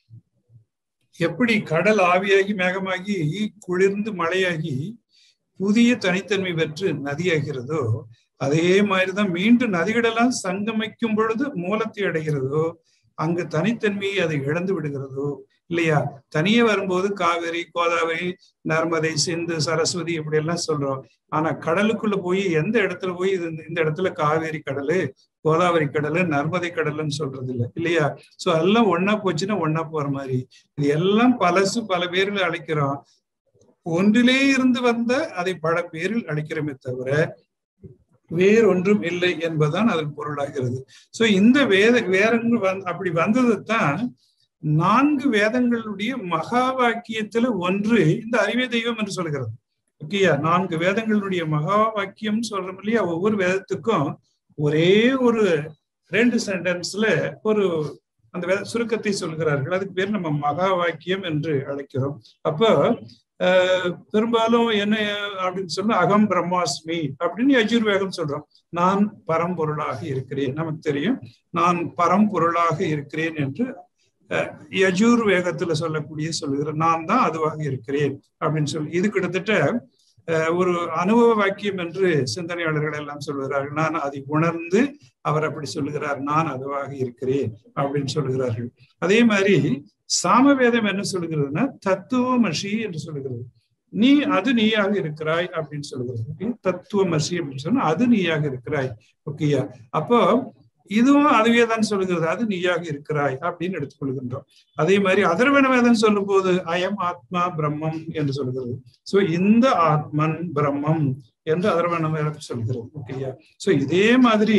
எப்படி கடல் ஆவியாகி மேகமாகி குளிர்ந்து மழையாகி புதிய தனித்தன்மை பெற்று நதியாகிறதோ அதே மாதிரிதான் மீண்டும் நதிகளெல்லாம் சங்கமிக்கும் பொழுது மூலத்தை அடைகிறதோ அங்கு தனித்தன்மையை அதை இழந்து விடுகிறதோ இல்லையா தனியே வரும்போது காவிரி கோதாவரி நர்மதை சிந்து சரஸ்வதி இப்படி எல்லாம் சொல்றோம் ஆனா கடலுக்குள்ள போய் எந்த இடத்துல போய் இது இந்த இடத்துல காவேரி கடலு கோதாவரி கடலு நர்மதை கடலுன்னு சொல்றது இல்லை இல்லையா சோ எல்லாம் ஒன்னா போச்சுன்னா ஒன்னா போற மாதிரி இது எல்லாம் பலசு பல பேர்கள் அழைக்கிறோம் ஒன்றிலே இருந்து வந்த அதை பல பேரில் அழைக்கிறோமே தவிர வேறொன்றும் இல்லை என்பதுதான் அதன் பொருளாகிறது சோ இந்த வேத வேறங்கள் வந் அப்படி வந்தது தான் நான்கு வேதங்களுடைய மகா வாக்கியத்துல ஒன்று இந்த அறிவே தெய்வம் என்று சொல்கிறது ஓகேயா நான்கு வேதங்களுடைய மகா வாக்கியம் சொல்றோம் இல்லையா ஒவ்வொரு வேதத்துக்கும் ஒரே ஒரு ரெண்டு சென்டென்ஸ்ல ஒரு அந்த சுருக்கத்தை சொல்கிறார்கள் அதுக்கு பேர் நம்ம மகா வாக்கியம் என்று அழைக்கிறோம் அப்போ பெரும்பாலும் என்ன அப்படின்னு சொன்னா அகம் பிரம்மாஸ்மி அப்படின்னு யஜுர்வேகம் சொல்றோம் நான் பரம்பொருளாக இருக்கிறேன் நமக்கு தெரியும் நான் பரம்பொருளாக இருக்கிறேன் என்று யஜூர் வேகத்துல சொல்லக்கூடிய சொல்லுகிறேன் நான் தான் அதுவாக இருக்கிறேன் அப்படின்னு சொல்லி இது கிட்டத்தட்ட ஒரு அனுபவ வாக்கியம் என்று சிந்தனையாளர்கள் எல்லாம் சொல்லுகிறார்கள் நான் அதை உணர்ந்து அவர் அப்படி சொல்லுகிறார் நான் அதுவாக இருக்கிறேன் அப்படின்னு சொல்லுகிறார்கள் அதே மாதிரி சாமவேதம் என்ன சொல்லுகிறதுனா தத்துவமசி என்று சொல்லுகிறது நீ அது நீயாக இருக்கிறாய் அப்படின்னு சொல்லுகிறது தத்துவமசி அப்படின்னு சொன்னா அது நீயாக இருக்கிறாய் ஓகேயா அப்போ இதுவும் அதுவே தான் சொல்லுகிறது அது நீயாக இருக்கிறாய் அப்படின்னு எடுத்துக்கொள்கின்றோம் அதே மாதிரி அதர்வன வேதம் சொல்லும் போது அயம் ஆத்மா பிரம்மம் என்று சொல்கிறது சோ இந்த ஆத்மன் பிரம்மம் என்று அதர்வன வேதம் சொல்கிறது ஓகேயா சோ இதே மாதிரி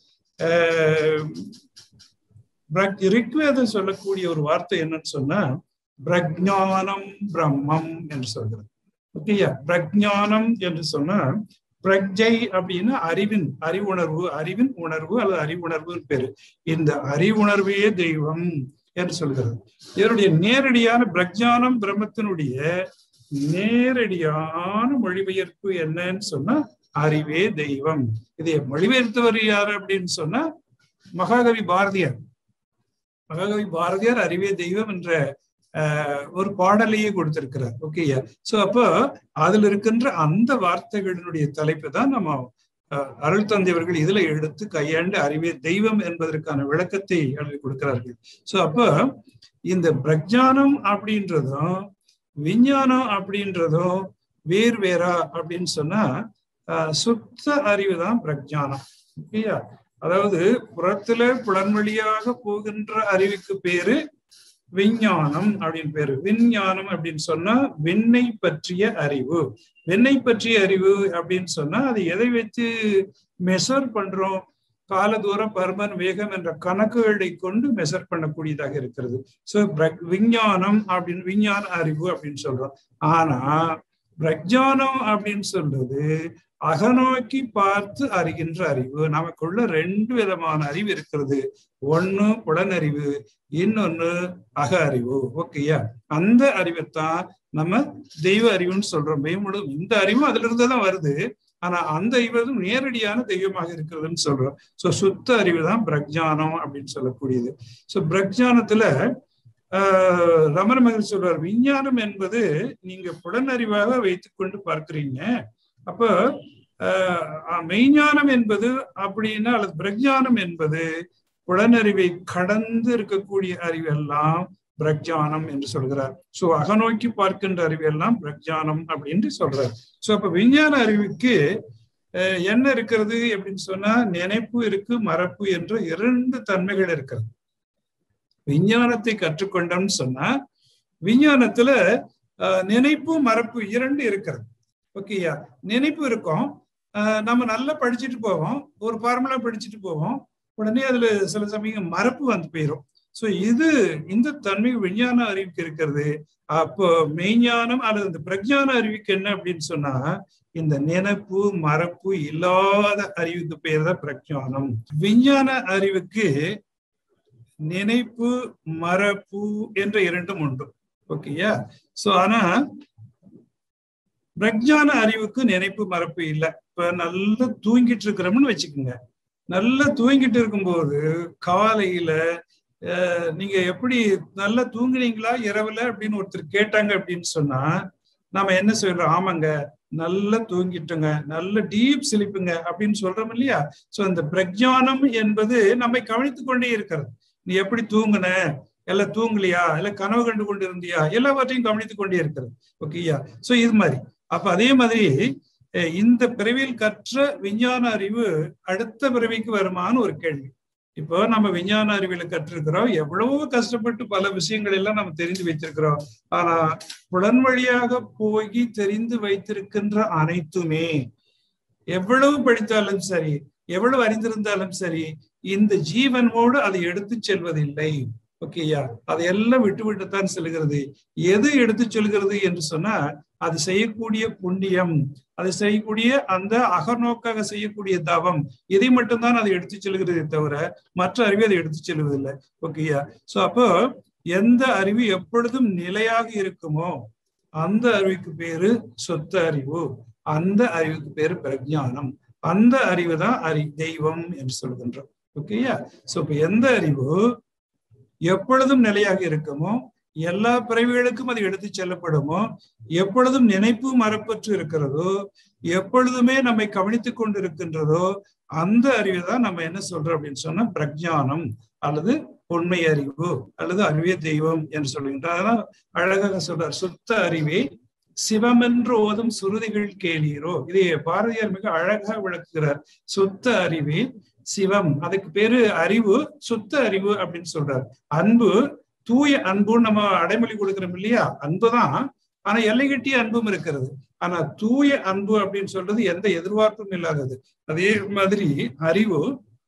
ரிக்வேதம் சொல்லக்கூடிய ஒரு வார்த்தை என்னன்னு சொன்னா பிரஜானம் பிரம்மம் என்று சொல்கிறது ஓகேயா பிரஜானம் என்று சொன்னா பிரஜை அப்படின்னா அறிவின் அறிவுணர்வு அறிவின் உணர்வு அல்லது அறிவுணர்வு பேரு இந்த அறிவுணர்வே தெய்வம் என்று சொல்கிறது இதனுடைய நேரடியான பிரஜானம் பிரம்மத்தினுடைய நேரடியான மொழிபெயர்ப்பு என்னன்னு சொன்னா அறிவே தெய்வம் இதை மொழிபெயர்த்தவர் யாரு அப்படின்னு சொன்னா மகாகவி பாரதியார் மகாகவி பாரதியார் அறிவே தெய்வம் என்ற ஒரு பாடலையே கொடுத்திருக்கிறார் ஓகேயா சோ அப்போ அதுல இருக்கின்ற அந்த வார்த்தைகளினுடைய தலைப்பு தான் நம்ம அருள் தந்தையவர்கள் இதுல எடுத்து கையாண்டு அறிவே தெய்வம் என்பதற்கான விளக்கத்தை எழுதி கொடுக்கிறார்கள் சோ அப்போ இந்த பிரஜானம் அப்படின்றதும் விஞ்ஞானம் அப்படின்றதும் வேறு வேறா அப்படின்னு சொன்னா சுத்த அறிவு தான் பிரஜானம் ஓகேயா அதாவது புறத்துல புலன்வழியாக போகின்ற அறிவுக்கு பேரு விஞ்ஞானம் அப்படின்னு பேரு விஞ்ஞானம் அப்படின்னு சொன்னா விண்ணை பற்றிய அறிவு விண்ணை பற்றிய அறிவு அப்படின்னு சொன்னா அது எதை வச்சு மெஷர் பண்றோம் காலதூரம் பருமன் வேகம் என்ற கணக்குகளை கொண்டு மெஷர் பண்ணக்கூடியதாக இருக்கிறது சோ விஞ்ஞானம் அப்படின்னு விஞ்ஞான அறிவு அப்படின்னு சொல்றோம் ஆனா பிரஜானம் அப்படின்னு சொல்றது அகநோக்கி பார்த்து அறிகின்ற அறிவு நமக்குள்ள ரெண்டு விதமான அறிவு இருக்கிறது ஒண்ணு புலனறிவு இன்னொன்னு அக அறிவு ஓகேயா அந்த அறிவைத்தான் நம்ம தெய்வ அறிவுன்னு சொல்றோம் மேம்படு இந்த அறிவும் அதுல இருந்துதான் வருது ஆனா அந்த அறிவு நேரடியான தெய்வமாக இருக்கிறதுன்னு சொல்றோம் சோ சுத்த அறிவு தான் பிரஜானம் அப்படின்னு சொல்லக்கூடியது சோ பிரஜானத்துல ஆஹ் ரமண மகன் சொல்றார் விஞ்ஞானம் என்பது நீங்க புலனறிவாக வைத்துக்கொண்டு பார்க்கிறீங்க அப்ப மெய்ஞானம் என்பது அப்படின்னா அல்லது பிரஜானம் என்பது புலனறிவை கடந்து இருக்கக்கூடிய அறிவெல்லாம் பிரஜானம் என்று சொல்கிறார் சோ அகநோக்கி பார்க்கின்ற அறிவெல்லாம் பிரஜானம் அப்படின்னு சொல்றார் சோ அப்ப விஞ்ஞான அறிவுக்கு என்ன இருக்கிறது அப்படின்னு சொன்னா நினைப்பு இருக்கு மறப்பு என்ற இரண்டு தன்மைகள் இருக்கிறது விஞ்ஞானத்தை கற்றுக்கொண்டோம்னு சொன்னா விஞ்ஞானத்துல நினைப்பு மறப்பு இரண்டு இருக்கிறது ஓகேயா நினைப்பு இருக்கும் நம்ம நல்லா படிச்சுட்டு போவோம் ஒரு ஃபார்முலா படிச்சுட்டு போவோம் உடனே அதுல சில சமயம் மறப்பு வந்து போயிடும் சோ இது இந்த தன்மை விஞ்ஞான அறிவுக்கு இருக்கிறது அப்போ மெய்ஞானம் அல்லது இந்த பிரஜான அறிவுக்கு என்ன அப்படின்னு சொன்னா இந்த நினைப்பு மறப்பு இல்லாத அறிவுக்கு பேர் தான் பிரஜானம் விஞ்ஞான அறிவுக்கு நினைப்பு மறப்பு என்ற இரண்டும் உண்டு ஓகேயா சோ ஆனா பிரஜான அறிவுக்கு நினைப்பு மறப்பு இல்லை இப்ப நல்லா தூங்கிட்டு இருக்கிறோம்னு வச்சுக்கோங்க நல்லா தூங்கிட்டு இருக்கும்போது காலையில நீங்க எப்படி நல்லா தூங்குனீங்களா இரவுல அப்படின்னு ஒருத்தர் கேட்டாங்க அப்படின்னு சொன்னா நாம என்ன சொல்றோம் ஆமாங்க நல்லா தூங்கிட்டோங்க நல்ல டீப் சிலிப்புங்க அப்படின்னு சொல்றோம் இல்லையா சோ அந்த பிரஜானம் என்பது நம்மை கவனித்துக் கொண்டே இருக்கிறது நீ எப்படி தூங்குன இல்ல தூங்கலையா இல்ல கனவு கண்டு கொண்டு இருந்தியா எல்லாவற்றையும் கவனித்துக் கொண்டே இருக்கிறது ஓகேயா சோ இது மாதிரி அப்ப அதே மாதிரி இந்த பிறவியில் கற்ற விஞ்ஞான அறிவு அடுத்த பிறவிக்கு வருமானு ஒரு கேள்வி இப்போ நம்ம விஞ்ஞான அறிவியல கற்றிருக்கிறோம் எவ்வளவோ கஷ்டப்பட்டு பல விஷயங்கள் எல்லாம் நம்ம தெரிந்து வைத்திருக்கிறோம் ஆனா புலன் வழியாக போய் தெரிந்து வைத்திருக்கின்ற அனைத்துமே எவ்வளவு படித்தாலும் சரி எவ்வளவு அறிந்திருந்தாலும் சரி இந்த ஜீவனோடு அதை எடுத்து செல்வதில்லை ஓகேயா அதையெல்லாம் விட்டு விட்டுத்தான் செல்கிறது எது எடுத்து செல்கிறது என்று சொன்னா அது செய்யக்கூடிய புண்ணியம் அது செய்யக்கூடிய அந்த அகநோக்காக செய்யக்கூடிய தவம் இதை மட்டும்தான் அதை எடுத்து செல்கிறதே தவிர மற்ற அறிவை அதை எடுத்து செல்வதில்லை ஓகேயா சோ அப்போ எந்த அறிவு எப்பொழுதும் நிலையாக இருக்குமோ அந்த அறிவுக்கு பேரு சொத்த அறிவு அந்த அறிவுக்கு பேரு பிரஜானம் அந்த அறிவு தான் அறி தெய்வம் என்று சொல்கின்றோம் ஓகேயா சோ இப்ப எந்த அறிவு எப்பொழுதும் நிலையாக இருக்குமோ எல்லா பிறவிகளுக்கும் அது எடுத்து செல்லப்படுமோ எப்பொழுதும் நினைப்பு மரப்பற்று இருக்கிறதோ எப்பொழுதுமே நம்மை கவனித்துக் கொண்டு இருக்கின்றதோ அந்த அறிவு தான் நம்ம என்ன சொல்றோம் அப்படின்னு சொன்னா பிரஜானம் அல்லது உண்மை அறிவு அல்லது அறிவே தெய்வம் என்று சொல்லுகின்றார் அதெல்லாம் அழகாக சொல்றார் சுத்த அறிவே சிவமென்று ஓதும் சுருதிகள் கேளீரோ இதை பாரதியார் மிக அழகாக விளக்குகிறார் சுத்த அறிவே சிவம் அதுக்கு பேரு அறிவு சுத்த அறிவு அப்படின்னு சொல்றார் அன்பு தூய அன்புன்னு நம்ம அடைமொழி கொடுக்கிறோம் இல்லையா அன்புதான் ஆனா எல்லை கட்டிய அன்பும் இருக்கிறது ஆனா தூய அன்பு அப்படின்னு சொல்றது எந்த எதிர்பார்ப்பும் இல்லாதது அதே மாதிரி அறிவு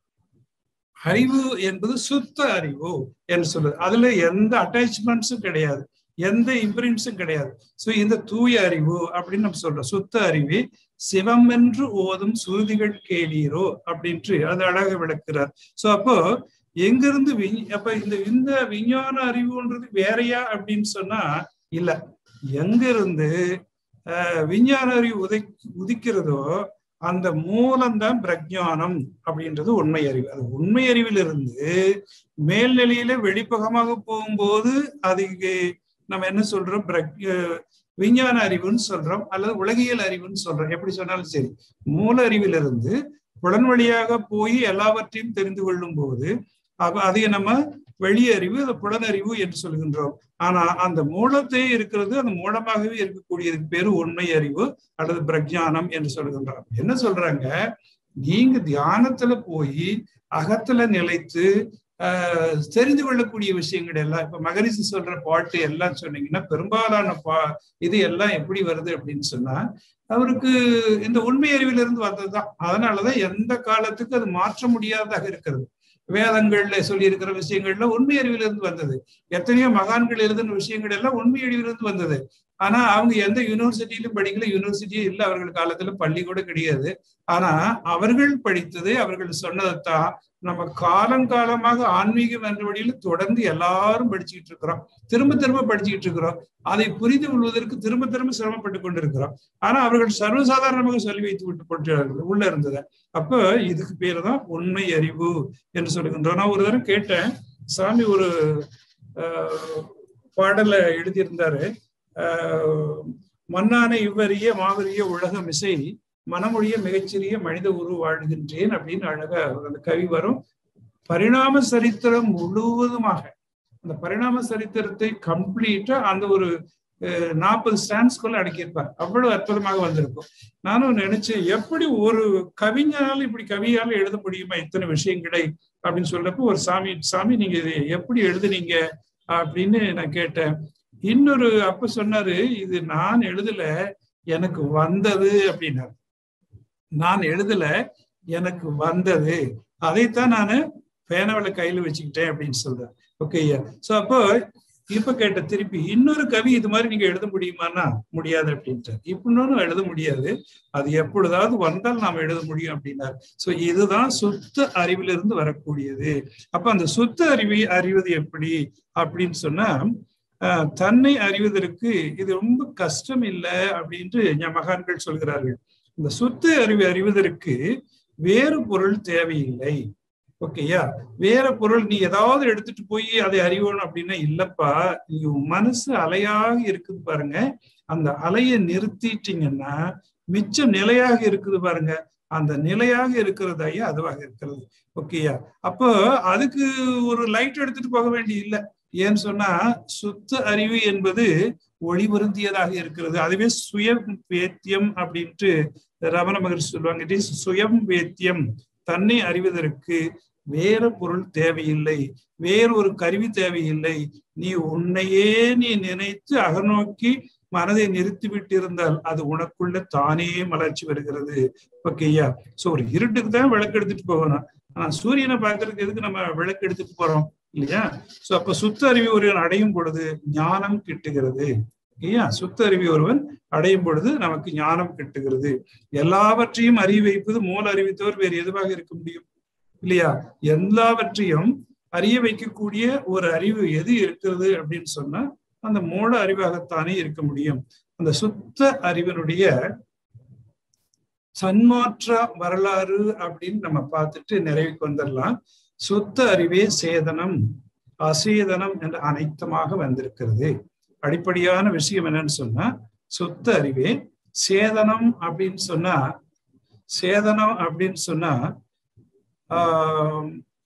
அறிவு என்பது சுத்த அறிவு என்று சொல்லுது அதுல எந்த அட்டாச்மெண்ட்ஸும் கிடையாது எந்த இம்பிரின்ஸும் கிடையாது சோ இந்த தூய அறிவு அப்படின்னு நம்ம சொல்றோம் சுத்த அறிவே சிவம் என்று ஓதும் சுருதிகள் கேளீரோ அப்படின்ட்டு அது அழகாக விளக்குறார் சோ அப்போ எங்கிருந்து வி அப்ப இந்த இந்த விஞ்ஞான அறிவுன்றது வேறையா அப்படின்னு சொன்னா இல்ல எங்க இருந்து அஹ் விஞ்ஞான அறிவு உதை உதிக்கிறதோ அந்த மூலம்தான் பிரஜானம் அப்படின்றது உண்மை அறிவு அது உண்மை அறிவிலிருந்து மேல்நிலையில வெளிப்பகமாக போகும்போது அதுக்கு நம்ம என்ன சொல்றோம் விஞ்ஞான அறிவுன்னு சொல்றோம் அல்லது உலகியல் அறிவுன்னு சொல்றோம் எப்படி சொன்னாலும் சரி மூல அறிவிலிருந்து புலன் வழியாக போய் எல்லாவற்றையும் தெரிந்து கொள்ளும் போது அப்ப அதை நம்ம வெளியறிவு அது புலனறிவு என்று சொல்கின்றோம் ஆனா அந்த மூலத்தே இருக்கிறது அந்த மூலமாகவே இருக்கக்கூடியதுக்கு பேரு உண்மை அறிவு அல்லது பிரஜானம் என்று சொல்கின்றோம் என்ன சொல்றாங்க நீங்க தியானத்துல போய் அகத்துல நிலைத்து ஆஹ் தெரிந்து கொள்ளக்கூடிய விஷயங்கள் எல்லாம் இப்ப மகரிஷி சொல்ற பாட்டு எல்லாம் சொன்னீங்கன்னா பெரும்பாலான பா இது எல்லாம் எப்படி வருது அப்படின்னு சொன்னா அவருக்கு இந்த உண்மை அறிவிலிருந்து வந்ததுதான் அதனாலதான் எந்த காலத்துக்கு அது மாற்ற முடியாததாக இருக்கிறது வேதங்கள்ல சொல்லி இருக்கிற விஷயங்கள்ல உண்மை அறிவிலிருந்து வந்தது எத்தனையோ மகான்கள் எழுதின விஷயங்கள் எல்லாம் உண்மை அறிவிலிருந்து வந்தது ஆனா அவங்க எந்த யூனிவர்சிட்டியிலும் படிக்கல யூனிவர்சிட்டியும் இல்லை அவர்கள் காலத்துல பள்ளி கூட கிடையாது ஆனா அவர்கள் படித்தது அவர்கள் சொன்னதைத்தான் நம்ம காலங்காலமாக ஆன்மீகம் என்ற வழியில தொடர்ந்து எல்லாரும் படிச்சுக்கிட்டு இருக்கிறோம் திரும்ப திரும்ப படிச்சுக்கிட்டு இருக்கிறோம் அதை புரிந்து கொள்வதற்கு திரும்ப திரும்ப சிரமப்பட்டு கொண்டிருக்கிறோம் ஆனா அவர்கள் சர்வசாதாரணமாக சொல்லி வைத்து விட்டு போட்டார்கள் உள்ள இருந்ததை அப்ப இதுக்கு பேரு தான் உண்மை அறிவு என்று சொல்லுகின்றோம் நான் ஒரு தடவை கேட்டேன் சாமி ஒரு பாடல எழுதியிருந்தாரு மன்னான இவ்வறிய மாவரிய உலகம் இசை மனமொழிய மிகச்சிறிய மனித உரு வாழ்கின்றேன் அப்படின்னு அழகா அந்த கவி வரும் பரிணாம சரித்திரம் முழுவதுமாக அந்த பரிணாம சரித்திரத்தை கம்ப்ளீட்டா அந்த ஒரு நாற்பது ஸ்டாண்ட்ஸ்குள்ள அடக்கியிருப்பார் அவ்வளவு அற்புதமாக வந்திருக்கும் நானும் நினைச்சேன் எப்படி ஒரு கவிஞரால் இப்படி கவியால எழுத முடியுமா இத்தனை விஷயங்களை அப்படின்னு சொல்றப்போ ஒரு சாமி சாமி நீங்க இது எப்படி எழுதுனீங்க அப்படின்னு நான் கேட்டேன் இன்னொரு அப்ப சொன்னாரு இது நான் எழுதல எனக்கு வந்தது அப்படின்னாரு நான் எழுதல எனக்கு வந்தது அதைத்தான் நான் பேனாவில கையில வச்சுக்கிட்டேன் அப்படின்னு சொல்றேன் ஓகே சோ அப்போ இப்ப கேட்ட திருப்பி இன்னொரு கவி இது மாதிரி நீங்க எழுத முடியுமானா முடியாது அப்படின்ட்டு இப்படின்னு எழுத முடியாது அது எப்பொழுதாவது வந்தால் நாம் எழுத முடியும் அப்படின்னார் சோ இதுதான் சுத்த அறிவிலிருந்து வரக்கூடியது அப்ப அந்த சுத்த அறிவை அறிவது எப்படி அப்படின்னு சொன்னா தன்னை அறிவதற்கு இது ரொம்ப கஷ்டம் இல்லை அப்படின்ட்டு மகான்கள் சொல்கிறார்கள் இந்த சுத்த அறிவை அறிவதற்கு வேறு பொருள் தேவையில்லை ஓகேயா வேற பொருள் நீ ஏதாவது எடுத்துட்டு போய் அதை அறிவணும் அப்படின்னா இல்லப்பா நீ மனசு அலையாக இருக்குது பாருங்க அந்த அலையை நிறுத்திட்டீங்கன்னா மிச்சம் நிலையாக இருக்குது பாருங்க அந்த நிலையாக இருக்கிறது ஐயா அதுவாக இருக்கிறது ஓகேயா அப்போ அதுக்கு ஒரு லைட் எடுத்துட்டு போக வேண்டிய இல்லை ஏன்னு சொன்னா சுத்த அறிவு என்பது ஒளி பொருந்தியதாக இருக்கிறது அதுவே சுய வேத்தியம் அப்படின்ட்டு ரமண மகர்ஷி சொல்லுவாங்க இட் இஸ் சுயம் வேத்தியம் தன்னை அறிவதற்கு வேற பொருள் தேவையில்லை வேறு ஒரு கருவி தேவையில்லை நீ உன்னையே நீ நினைத்து அகநோக்கி மனதை நிறுத்தி விட்டு இருந்தால் அது உனக்குள்ள தானே மலர்ச்சி வருகிறது ஓகேயா சோ ஒரு இருட்டுக்கு தான் விளக்கு எடுத்துட்டு போகணும் ஆனா சூரியனை பார்க்கறதுக்கு எதுக்கு நம்ம விளக்கு எடுத்துட்டு போறோம் இல்லையா சோ அப்ப சுத்த அறிவு ஒருவன் அடையும் பொழுது ஞானம் கிட்டுகிறது இல்லையா சுத்த அறிவு ஒருவன் அடையும் பொழுது நமக்கு ஞானம் கிட்டுகிறது எல்லாவற்றையும் அறிய வைப்பது மூல அறிவை தவிர வேறு எதுவாக இருக்க முடியும் இல்லையா எல்லாவற்றையும் அறிய வைக்கக்கூடிய ஒரு அறிவு எது இருக்கிறது அப்படின்னு சொன்னா அந்த மூல அறிவாகத்தானே இருக்க முடியும் அந்த சுத்த அறிவினுடைய சன்மாற்ற வரலாறு அப்படின்னு நம்ம பார்த்துட்டு நிறைவுக்கு வந்துடலாம் சுத்த அறிவே சேதனம் அசேதனம் என்று அனைத்தமாக வந்திருக்கிறது அடிப்படையான விஷயம் என்னன்னு சொன்னா சுத்த அறிவே சேதனம் அப்படின்னு சொன்னா சேதனம் அப்படின்னு சொன்னா ஆஹ்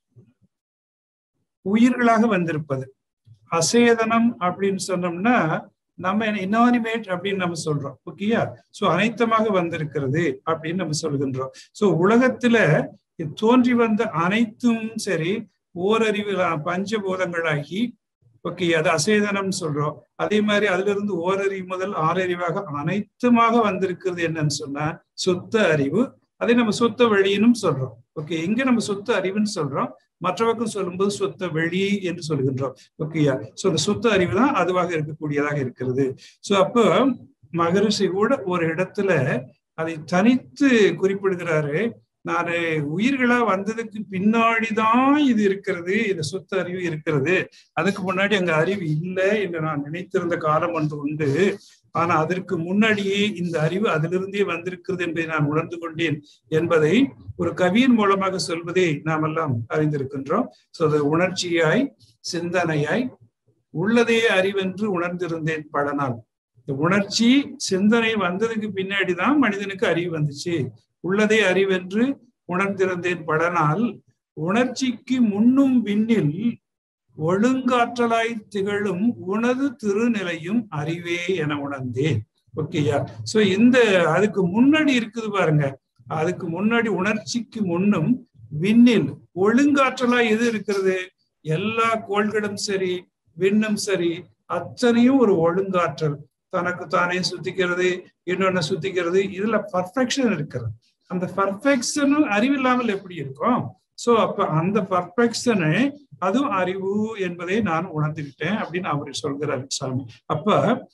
உயிர்களாக வந்திருப்பது அசேதனம் அப்படின்னு சொன்னோம்னா நம்ம இனானிமேட் அப்படின்னு நம்ம சொல்றோம் ஓகேயா சோ அனைத்தமாக வந்திருக்கிறது அப்படின்னு நம்ம சொல்கின்றோம் சோ உலகத்துல தோன்றி வந்த அனைத்தும் சரி ஓரறிவு பஞ்சபூதங்களாகி ஓகே அது அசேதனம் சொல்றோம் அதே மாதிரி அதுல இருந்து ஓரறிவு முதல் ஆறறிவாக அனைத்துமாக வந்திருக்கிறது என்னன்னு சொன்னா சுத்த அறிவு அதை நம்ம சுத்த வெளியினும் சொல்றோம் ஓகே இங்க நம்ம சுத்த அறிவுன்னு சொல்றோம் மற்றவருக்கும் சொல்லும்போது சுத்த வெளி என்று சொல்கின்றோம் ஓகேயா சோ அந்த சுத்த அறிவு தான் அதுவாக இருக்கக்கூடியதாக இருக்கிறது சோ அப்போ மகரிஷி கூட ஒரு இடத்துல அதை தனித்து குறிப்பிடுகிறாரு நான் உயிர்களா வந்ததுக்கு பின்னாடிதான் இது இருக்கிறது இந்த சுத்த அறிவு இருக்கிறது அதுக்கு முன்னாடி அங்க அறிவு இல்லை என்று நான் நினைத்திருந்த காலம் ஒன்று உண்டு ஆனா அதற்கு முன்னாடியே இந்த அறிவு அதிலிருந்தே வந்திருக்கிறது என்பதை நான் உணர்ந்து கொண்டேன் என்பதை ஒரு கவியின் மூலமாக சொல்வதை நாம் எல்லாம் அறிந்திருக்கின்றோம் சோ அது உணர்ச்சியாய் சிந்தனையாய் உள்ளதே அறிவென்று உணர்ந்திருந்தேன் பல நாள் இந்த உணர்ச்சி சிந்தனை வந்ததுக்கு பின்னாடிதான் மனிதனுக்கு அறிவு வந்துச்சு உள்ளதே அறிவென்று உணர்ந்திருந்தேன் பல நாள் உணர்ச்சிக்கு முன்னும் விண்ணில் ஒழுங்காற்றலாய் திகழும் உனது திருநிலையும் அறிவே என உணர்ந்தேன் ஓகேயா சோ இந்த அதுக்கு முன்னாடி இருக்குது பாருங்க அதுக்கு முன்னாடி உணர்ச்சிக்கு முன்னும் விண்ணில் ஒழுங்காற்றலாய் எது இருக்கிறது எல்லா கோள்களும் சரி விண்ணும் சரி அத்தனையும் ஒரு ஒழுங்காற்றல் தனக்கு தானே சுத்திக்கிறது இன்னொன்னு சுத்திக்கிறது இதுல பர்ஃபெக்ஷன் இருக்கிறது அந்த பர்ஃபெக்ஷனும் அறிவில்லாமல் எப்படி இருக்கும் சோ அப்ப அந்த பர்ஃபெக்ஷனு அதுவும் அறிவு என்பதை நான் உணர்ந்துக்கிட்டேன் அப்படின்னு அவர் சொல்கிறார் சாமி அப்ப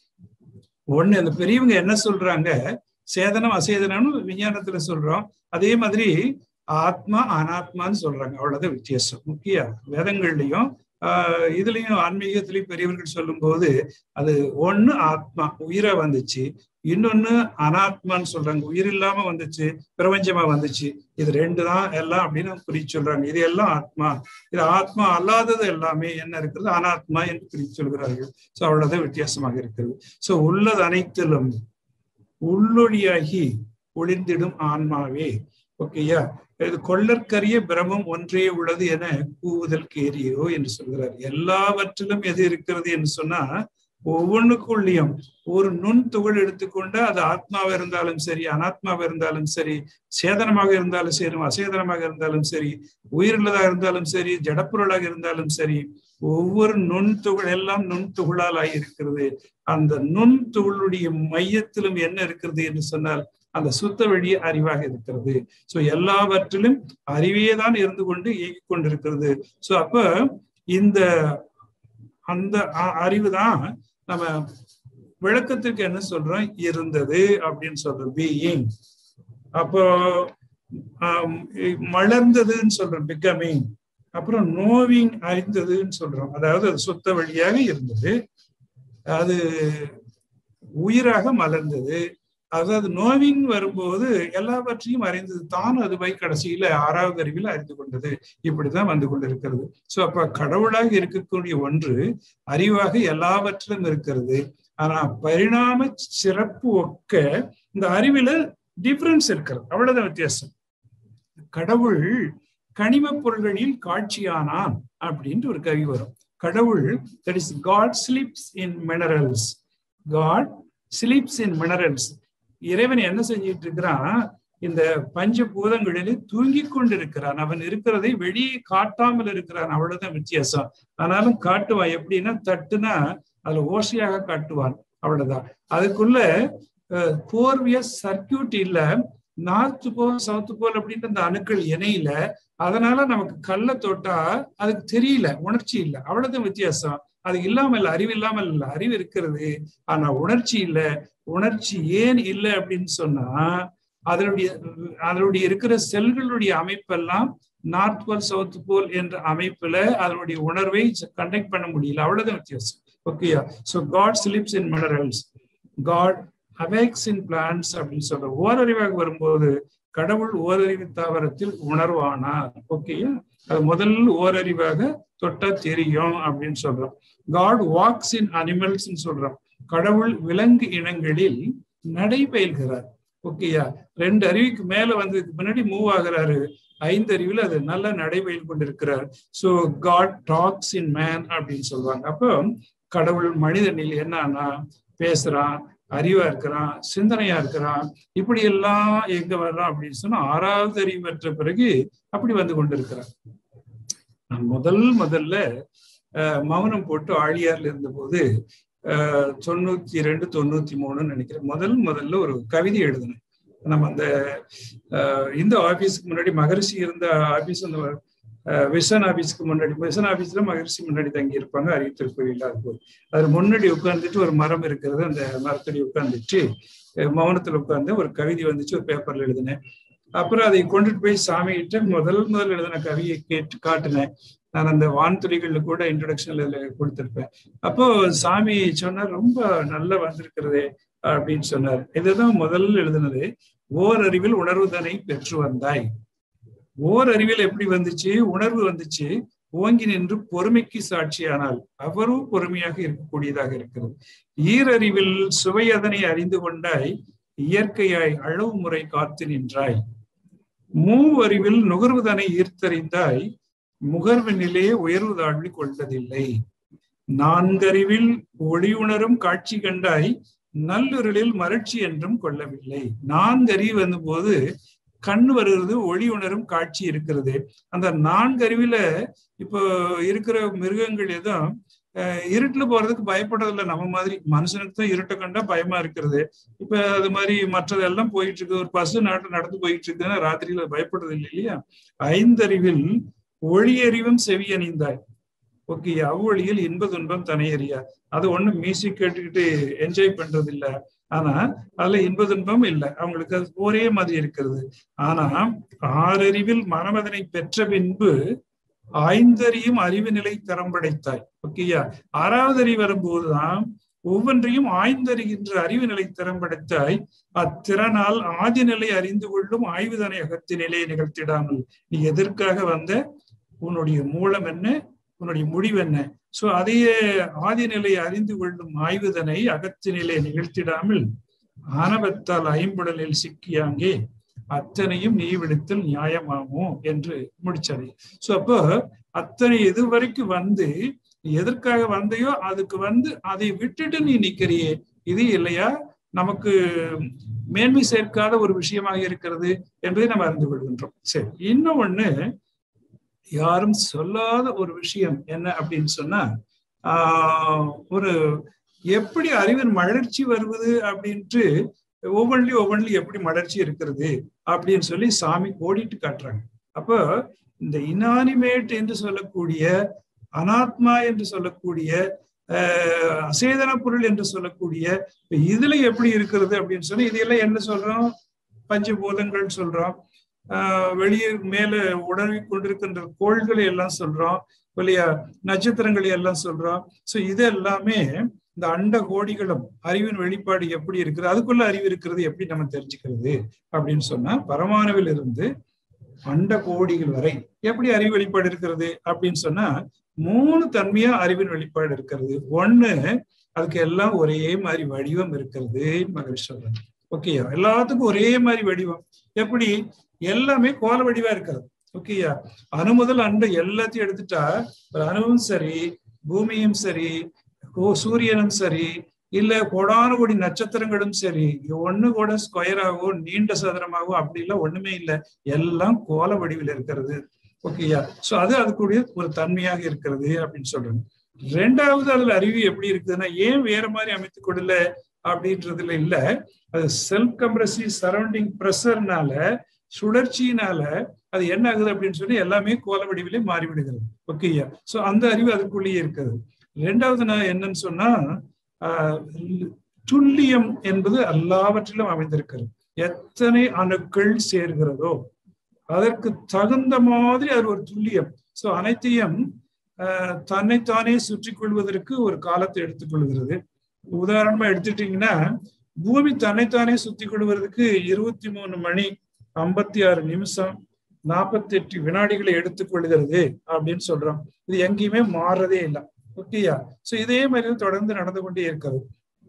ஒண்ணு அந்த பெரியவங்க என்ன சொல்றாங்க சேதனம் அசேதனம்னு விஞ்ஞானத்துல சொல்றோம் அதே மாதிரி ஆத்மா அனாத்மான்னு சொல்றாங்க அவ்வளவுதான் வித்தியாசம் முக்கிய வேதங்கள்லயும் ஆஹ் இதுலயும் ஆன்மீகத்திலயும் பெரியவர்கள் சொல்லும் போது அது ஒண்ணு ஆத்மா உயிரா வந்துச்சு இன்னொன்னு அனாத்மான்னு சொல்றாங்க உயிர் இல்லாம வந்துச்சு பிரபஞ்சமா வந்துச்சு இது ரெண்டு தான் எல்லாம் அப்படின்னு குறி சொல்றாங்க இது எல்லாம் ஆத்மா இது ஆத்மா அல்லாதது எல்லாமே என்ன இருக்கிறது அனாத்மா என்று குறி சொல்கிறார்கள் சோ அவ்வளவுதான் வித்தியாசமாக இருக்கிறது சோ உள்ளது அனைத்திலும் உள்ளொழியாகி ஒளிந்திடும் ஆன்மாவே ஓகேயா இது கொள்ளற்கரிய பிரமம் ஒன்றே உள்ளது என கூவுதல் கேரியோ என்று சொல்கிறார் எல்லாவற்றிலும் எது இருக்கிறது என்று சொன்னா ஒவ்வொன்றுக்குள்ளேயும் ஒரு நுண் துகள் எடுத்துக்கொண்டா அது ஆத்மாவா இருந்தாலும் சரி அனாத்மாவா இருந்தாலும் சரி சேதனமாக இருந்தாலும் சரி அசேதனமாக இருந்தாலும் சரி உயிருள்ளதாக இருந்தாலும் சரி ஜடப்பொருளாக இருந்தாலும் சரி ஒவ்வொரு நுண் துகள் எல்லாம் நுண் துகளால் ஆகியிருக்கிறது அந்த நுண் துகளுடைய மையத்திலும் என்ன இருக்கிறது என்று சொன்னால் அந்த சுத்த வழிய அறிவாக இருக்கிறது சோ எல்லாவற்றிலும் அறிவே தான் இருந்து கொண்டு இயங்கிக் கொண்டிருக்கிறது சோ அப்ப இந்த அந்த அறிவு தான் நம்ம விளக்கத்துக்கு என்ன சொல்றோம் இருந்தது அப்படின்னு சொல்றோம் பீயிங் அப்போ மலர்ந்ததுன்னு சொல்றோம் பிகமிங் அப்புறம் நோவிங் அறிந்ததுன்னு சொல்றோம் அதாவது அது சுத்த வழியாக இருந்தது அது உயிராக மலர்ந்தது அதாவது நோவின் வரும்போது எல்லாவற்றையும் அறிந்தது தான் அதுவை கடைசியில ஆறாவது அறிவில் அறிந்து கொண்டது இப்படிதான் வந்து கொண்டிருக்கிறது சோ அப்ப கடவுளாக இருக்கக்கூடிய ஒன்று அறிவாக எல்லாவற்றிலும் இருக்கிறது ஆனா பரிணாம சிறப்பு ஒக்க இந்த அறிவில டிஃபரன்ஸ் இருக்கிறது அவ்வளவுதான் வித்தியாசம் கடவுள் கனிம பொருள்களில் காட்சியானான் அப்படின்ட்டு ஒரு கவி வரும் கடவுள் that is God sleeps in minerals God sleeps in minerals இறைவன் என்ன செஞ்சிட்டு இருக்கிறான் இந்த பஞ்ச பூதங்களிலே தூங்கி கொண்டிருக்கிறான் அவன் இருக்கிறதை வெளியே காட்டாமல் இருக்கிறான் அவ்வளவுதான் வித்தியாசம் ஆனாலும் காட்டுவான் எப்படின்னா தட்டுனா அதுல ஓசையாக காட்டுவான் அவ்வளவுதான் அதுக்குள்ள போர்விய சர்க்கியூட் இல்ல நார்த்து போல் சவுத்து போல் அப்படின்ற அந்த அணுக்கள் இணையில அதனால நமக்கு கல்ல தொட்டா அதுக்கு தெரியல உணர்ச்சி இல்லை அவ்வளவுதான் வித்தியாசம் அது இல்லாம இல்ல அறிவு இல்லாமல் இல்ல அறிவு இருக்கிறது ஆனா உணர்ச்சி இல்லை உணர்ச்சி ஏன் இல்லை அப்படின்னு சொன்னா அதனுடைய அதனுடைய இருக்கிற செல்களுடைய அமைப்பெல்லாம் நார்த் போல் சவுத் போல் என்ற அமைப்புல அதனுடைய உணர்வை கண்டக்ட் பண்ண முடியல அவ்வளவுதான் வித்தியாசம் ஓகேயா so God sleeps in minerals God awakes in plants அப்படின்னு சொல்ற ஓரறிவாக வரும்போது கடவுள் ஓரறிவு தாவரத்தில் உணர்வானார் ஓகேயா அது முதல் ஓரறிவாக தொட்டா தெரியும் அப்படின்னு சொல்றோம் காட் வாக்ஸ் இன் அனிமல்ஸ் சொல்றோம் கடவுள் விலங்கு இனங்களில் நடைபெயல்கிறார் ஓகேயா ரெண்டு அறிவுக்கு மேல வந்ததுக்கு முன்னாடி மூவ் ஆகுறாரு ஐந்து அறிவுல அது நல்ல நடைபெயல் கொண்டிருக்கிறார் so God talks in man அப்படின்னு சொல்லுவாங்க அப்போ கடவுள் மனிதனில் என்னன்னா பேசுறான் அறிவா இருக்கிறான் சிந்தனையா இருக்கிறான் இப்படி எல்லாம் எங்க வர்றான் அப்படின்னு சொன்னா ஆறாவது அறிவு பெற்ற பிறகு அப்படி வந்து கொண்டிருக்கிறான் நான் முதல் முதல்ல மௌனம் போட்டு ஆழியார்ல இருந்த போது தொண்ணூத்தி ரெண்டு தொண்ணூத்தி மூணுன்னு நினைக்கிறேன் முதல் முதல்ல ஒரு கவிதை எழுதினேன் நம்ம அந்த இந்த ஆபீஸ்க்கு முன்னாடி மகரிஷி இருந்த ஆபீஸ் அந்த விசன் ஆபீஸ்க்கு முன்னாடி விசன் ஆபீஸ்ல மகரிஷி முன்னாடி தங்கி இருப்பாங்க அறிவித்தல் கோயில் அது அது முன்னாடி உட்கார்ந்துட்டு ஒரு மரம் இருக்கிறது அந்த மரத்தடி உட்கார்ந்துட்டு மௌனத்துல உட்கார்ந்து ஒரு கவிதை வந்துச்சு ஒரு பேப்பர்ல எழுதினேன் அப்புறம் அதை கொண்டுட்டு போய் சாமி கிட்ட முதல் முதல் எழுதின கவியை கேட்டு காட்டினேன் நான் அந்த வான்துறைகள்ல கூட இன்ட்ரடக்ஷன்ல கொடுத்திருப்பேன் அப்போ சாமி சொன்னார் ரொம்ப நல்லா வந்திருக்கிறதே அப்படின்னு சொன்னார் இதுதான் முதல்ல எழுதினது ஓர் அறிவில் உணர்வுதனை பெற்று வந்தாய் ஓர் அறிவில் எப்படி வந்துச்சு உணர்வு வந்துச்சு ஓங்கி நின்று பொறுமைக்கு சாட்சியானால் அவரும் பொறுமையாக இருக்கக்கூடியதாக இருக்கிறது ஈரறிவில் சுவை அதனை அறிந்து கொண்டாய் இயற்கையாய் அளவு முறை காத்து நின்றாய் மூவறிவில் நுகர்வுதனை ஈர்த்தறிந்தாய் முகர்வு நிலையே உயர்வு தாழ்வி கொள்வதில்லை நான்கறிவில் ஒளியுணரும் காட்சி கண்டாய் நல்லுருளில் மலர்ச்சி என்றும் கொள்ளவில்லை நான்கறிவு வந்த போது கண் வருகிறது ஒளி உணரும் காட்சி இருக்கிறது அந்த நான்கறிவில இப்போ இருக்கிற மிருகங்கள் எதுவும் இருட்டுல போறதுக்கு பயப்படுறதில்ல நம்ம மாதிரி மனுஷனுக்கு தான் இருட்டை கண்டா பயமா இருக்கிறது இப்ப அது மாதிரி மற்றதெல்லாம் போயிட்டு இருக்கு ஒரு பசு நாட்டு நடந்து போயிட்டு இருக்குன்னா ராத்திரியில பயப்படுறது இல்லை இல்லையா ஐந்தறிவில் ஒளியறிவும் செவியணிந்தாய் ஓகே அவ்வொழியில் இன்ப துன்பம் தனையறியா அது ஒண்ணும் மியூசிக் கேட்டுக்கிட்டு என்ஜாய் பண்றது இல்ல ஆனா அதுல இன்ப துன்பம் இல்லை அவங்களுக்கு அது ஒரே மாதிரி இருக்கிறது ஆனா ஆறறிவில் மனமதனை பெற்ற பின்பு ஐந்தறியும் அறிவு நிலை தரம் படைத்தாய் ஓகேயா ஆறாவது அறிவு வரும்போதுதான் ஒவ்வொன்றையும் ஆய்ந்தறிகின்ற அறிவு நிலை திறம் படைத்தாய் அத்திறனால் ஆதி நிலை அறிந்து கொள்ளும் ஆய்வுதனை அகத்தினிலே நிகழ்த்திடாமல் நீ எதற்காக வந்த உன்னுடைய மூலம் என்ன உன்னுடைய முடிவு என்ன சோ அதையே ஆதி நிலை அறிந்து கொள்ளும் ஆய்வுதனை அகத்தினிலே நிகழ்த்திடாமல் ஆணவத்தால் ஐம்புடலில் சிக்கியாங்கே அத்தனையும் நீ விடுத்தல் நியாயமாமோ என்று முடிச்சாரு சோ அப்போ அத்தனை இது வரைக்கும் வந்து நீ எதற்காக வந்தையோ அதுக்கு வந்து அதை விட்டுட்டு நீ நிக்கிறியே இது இல்லையா நமக்கு மேன்மை சேர்க்காத ஒரு விஷயமாக இருக்கிறது என்பதை நம்ம அறிந்து கொள்கின்றோம் சரி இன்னும் ஒண்ணு யாரும் சொல்லாத ஒரு விஷயம் என்ன அப்படின்னு சொன்னா ஆஹ் ஒரு எப்படி அறிவின் மலர்ச்சி வருவது அப்படின்ட்டு ஒவ்வொன்றிலையும் ஒவ்வொன்றிலையும் எப்படி மலர்ச்சி இருக்கிறது அப்படின்னு சொல்லி சாமி கோடிட்டு காட்டுறாங்க அப்போ இந்த இனானிமேட் என்று சொல்லக்கூடிய அனாத்மா என்று சொல்லக்கூடிய அசேதன பொருள் என்று சொல்லக்கூடிய இதுல எப்படி இருக்கிறது அப்படின்னு சொல்லி இதையெல்லாம் என்ன சொல்றோம் பஞ்சபூதங்கள் சொல்றோம் ஆஹ் வெளியே மேல உடனே கொண்டிருக்கின்ற கோள்களை எல்லாம் சொல்றோம் இல்லையா நட்சத்திரங்களை எல்லாம் சொல்றோம் சோ இது எல்லாமே இந்த அண்ட கோடிகளும் அறிவின் வெளிப்பாடு எப்படி இருக்குது அதுக்குள்ள அறிவு இருக்கிறது எப்படி நம்ம தெரிஞ்சுக்கிறது அப்படின்னு சொன்னா பரமாணுவில் இருந்து அண்ட கோடிகள் வரை எப்படி அறிவு வெளிப்பாடு இருக்கிறது அப்படின்னு சொன்னா மூணு தன்மையா அறிவின் வெளிப்பாடு இருக்கிறது ஒண்ணு அதுக்கு எல்லாம் ஒரே மாதிரி வடிவம் இருக்கிறது மகிழ்ச்சி சொல்றாங்க ஓகேயா எல்லாத்துக்கும் ஒரே மாதிரி வடிவம் எப்படி எல்லாமே கோல வடிவா இருக்கிறது ஓகேயா அணு முதல் அண்ட எல்லாத்தையும் எடுத்துட்டா ஒரு அணுவும் சரி பூமியும் சரி சூரியனும் சரி இல்ல கோடான கோடி நட்சத்திரங்களும் சரி ஒண்ணு கூட ஸ்கொயராகவோ நீண்ட சதுரமாகவோ அப்படி இல்ல ஒண்ணுமே இல்லை எல்லாம் கோல வடிவில் இருக்கிறது ஓகேயா சோ அது அதுக்குரிய ஒரு தன்மையாக இருக்கிறது அப்படின்னு சொல்றாங்க ரெண்டாவது அதுல அறிவு எப்படி இருக்குதுன்னா ஏன் வேற மாதிரி அமைத்துக் கொள்ளல அப்படின்றதுல இல்ல அது செல்ஃப் கம்ப்ரசிவ் சரௌண்டிங் ப்ரெஷர்னால சுழற்சியினால அது என்ன ஆகுது அப்படின்னு சொல்லி எல்லாமே கோல வடிவிலே மாறிவிடுகிறது ஓகேயா சோ அந்த அறிவு அதுக்குள்ளேயே இருக்குது ரெண்டாவது நான் என்னன்னு சொன்னா துல்லியம் என்பது எல்லாவற்றிலும் அமைந்திருக்கிறது எத்தனை அணுக்கள் சேர்கிறதோ அதற்கு தகுந்த மாதிரி அது ஒரு துல்லியம் சோ அனைத்தையும் தன்னைத்தானே சுற்றி கொள்வதற்கு ஒரு காலத்தை எடுத்துக்கொள்கிறது உதாரணமா எடுத்துட்டீங்கன்னா பூமி தன்னைத்தானே சுத்தி கொள்வதற்கு இருபத்தி மூணு மணி ஐம்பத்தி ஆறு நிமிஷம் நாற்பத்தி எட்டு வினாடிகளை எடுத்துக்கொள்கிறது அப்படின்னு சொல்றோம் இது எங்கேயுமே மாறதே இல்லை ஓகேயா சோ இதே மாதிரி தொடர்ந்து நடந்து கொண்டே இருக்கிறது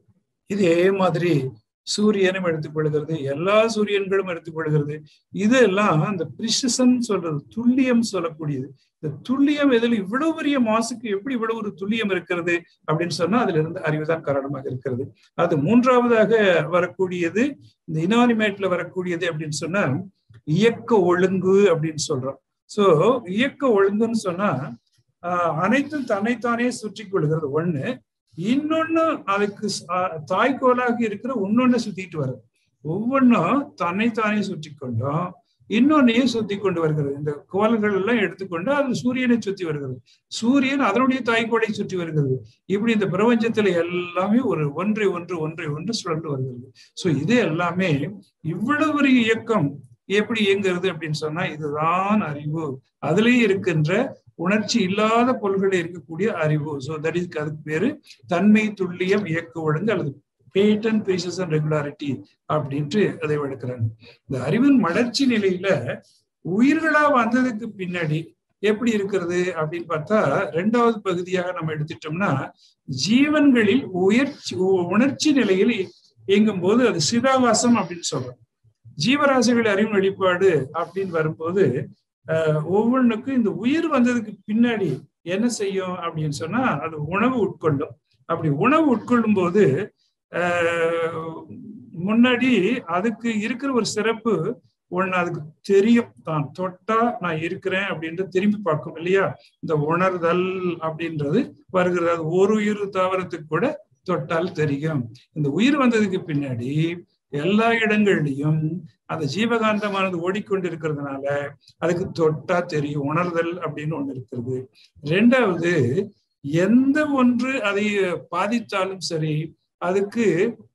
இதே மாதிரி சூரியனும் எடுத்துக்கொள்கிறது எல்லா சூரியன்களும் எடுத்துக்கொள்கிறது இதெல்லாம் அந்த பிரிசிசன் சொல்றது துல்லியம் சொல்லக்கூடியது இந்த துல்லியம் இதில் இவ்வளவு பெரிய மாசுக்கு எப்படி இவ்வளவு ஒரு துல்லியம் இருக்கிறது அப்படின்னு சொன்னா அதுல இருந்து அறிவுதான் காரணமாக இருக்கிறது அது மூன்றாவதாக வரக்கூடியது இந்த இனானிமேட்ல வரக்கூடியது அப்படின்னு சொன்னா இயக்க ஒழுங்கு அப்படின்னு சொல்றோம் சோ இயக்க ஒழுங்குன்னு சொன்னா ஆஹ் அனைத்தும் தன்னைத்தானே சுற்றி கொள்கிறது ஒண்ணு இன்னொன்னு அதுக்கு தாய்கோலாக இருக்கிற இன்னொன்னு சுத்திட்டு வருது ஒவ்வொன்றும் தன்னைத்தானே சுற்றி கொண்டோம் இன்னொன்னையும் சுத்தி கொண்டு வருகிறது இந்த கோள்கள் எல்லாம் எடுத்துக்கொண்டு அது சூரியனை சுத்தி வருகிறது சூரியன் அதனுடைய தாய்கோளை சுற்றி வருகிறது இப்படி இந்த பிரபஞ்சத்துல எல்லாமே ஒரு ஒன்றை ஒன்று ஒன்றை ஒன்று சுழன்று வருகிறது சோ இது எல்லாமே இவ்வளவு பெரிய இயக்கம் எப்படி இயங்குறது அப்படின்னு சொன்னா இதுதான் அறிவு அதுலயே இருக்கின்ற உணர்ச்சி இல்லாத பொருள்களில் இருக்கக்கூடிய அறிவு ஸோ தட் இஸ் அதுக்கு பேரு தன்மை துல்லியம் இயக்க ஒழுங்கு அல்லது பேட்டன் பிரீசஸ் அண்ட் ரெகுலாரிட்டி அப்படின்ட்டு அதை எடுக்கிறாங்க இந்த அறிவின் வளர்ச்சி நிலையில உயிர்களா வந்ததுக்கு பின்னாடி எப்படி இருக்கிறது அப்படின்னு பார்த்தா ரெண்டாவது பகுதியாக நம்ம எடுத்துட்டோம்னா ஜீவன்களில் உயர்ச்சி உணர்ச்சி நிலையில் இயங்கும் போது அது சிதாவாசம் அப்படின்னு சொல்றோம் ஜீவராசிகள் அறிவின் வெளிப்பாடு அப்படின்னு வரும்போது ஒவ்வொன்றுக்கும் இந்த உயிர் வந்ததுக்கு பின்னாடி என்ன செய்யும் அப்படின்னு சொன்னா அது உணவு உட்கொள்ளும் அப்படி உணவு உட்கொள்ளும் போது முன்னாடி அதுக்கு இருக்கிற ஒரு சிறப்பு ஒண்ணு அதுக்கு தெரியும் தான் தொட்டா நான் இருக்கிறேன் அப்படின்ட்டு திரும்பி பார்க்கும் இல்லையா இந்த உணர்தல் அப்படின்றது வருகிறது அது ஒரு உயிர் தாவரத்துக்கு கூட தொட்டால் தெரியும் இந்த உயிர் வந்ததுக்கு பின்னாடி எல்லா இடங்கள்லையும் அந்த ஜீவகாந்தமானது ஓடிக்கொண்டிருக்கிறதுனால அதுக்கு தொட்டா தெரியும் உணர்தல் அப்படின்னு ஒண்ணு இருக்கிறது ரெண்டாவது எந்த ஒன்று அதை பாதித்தாலும் சரி அதுக்கு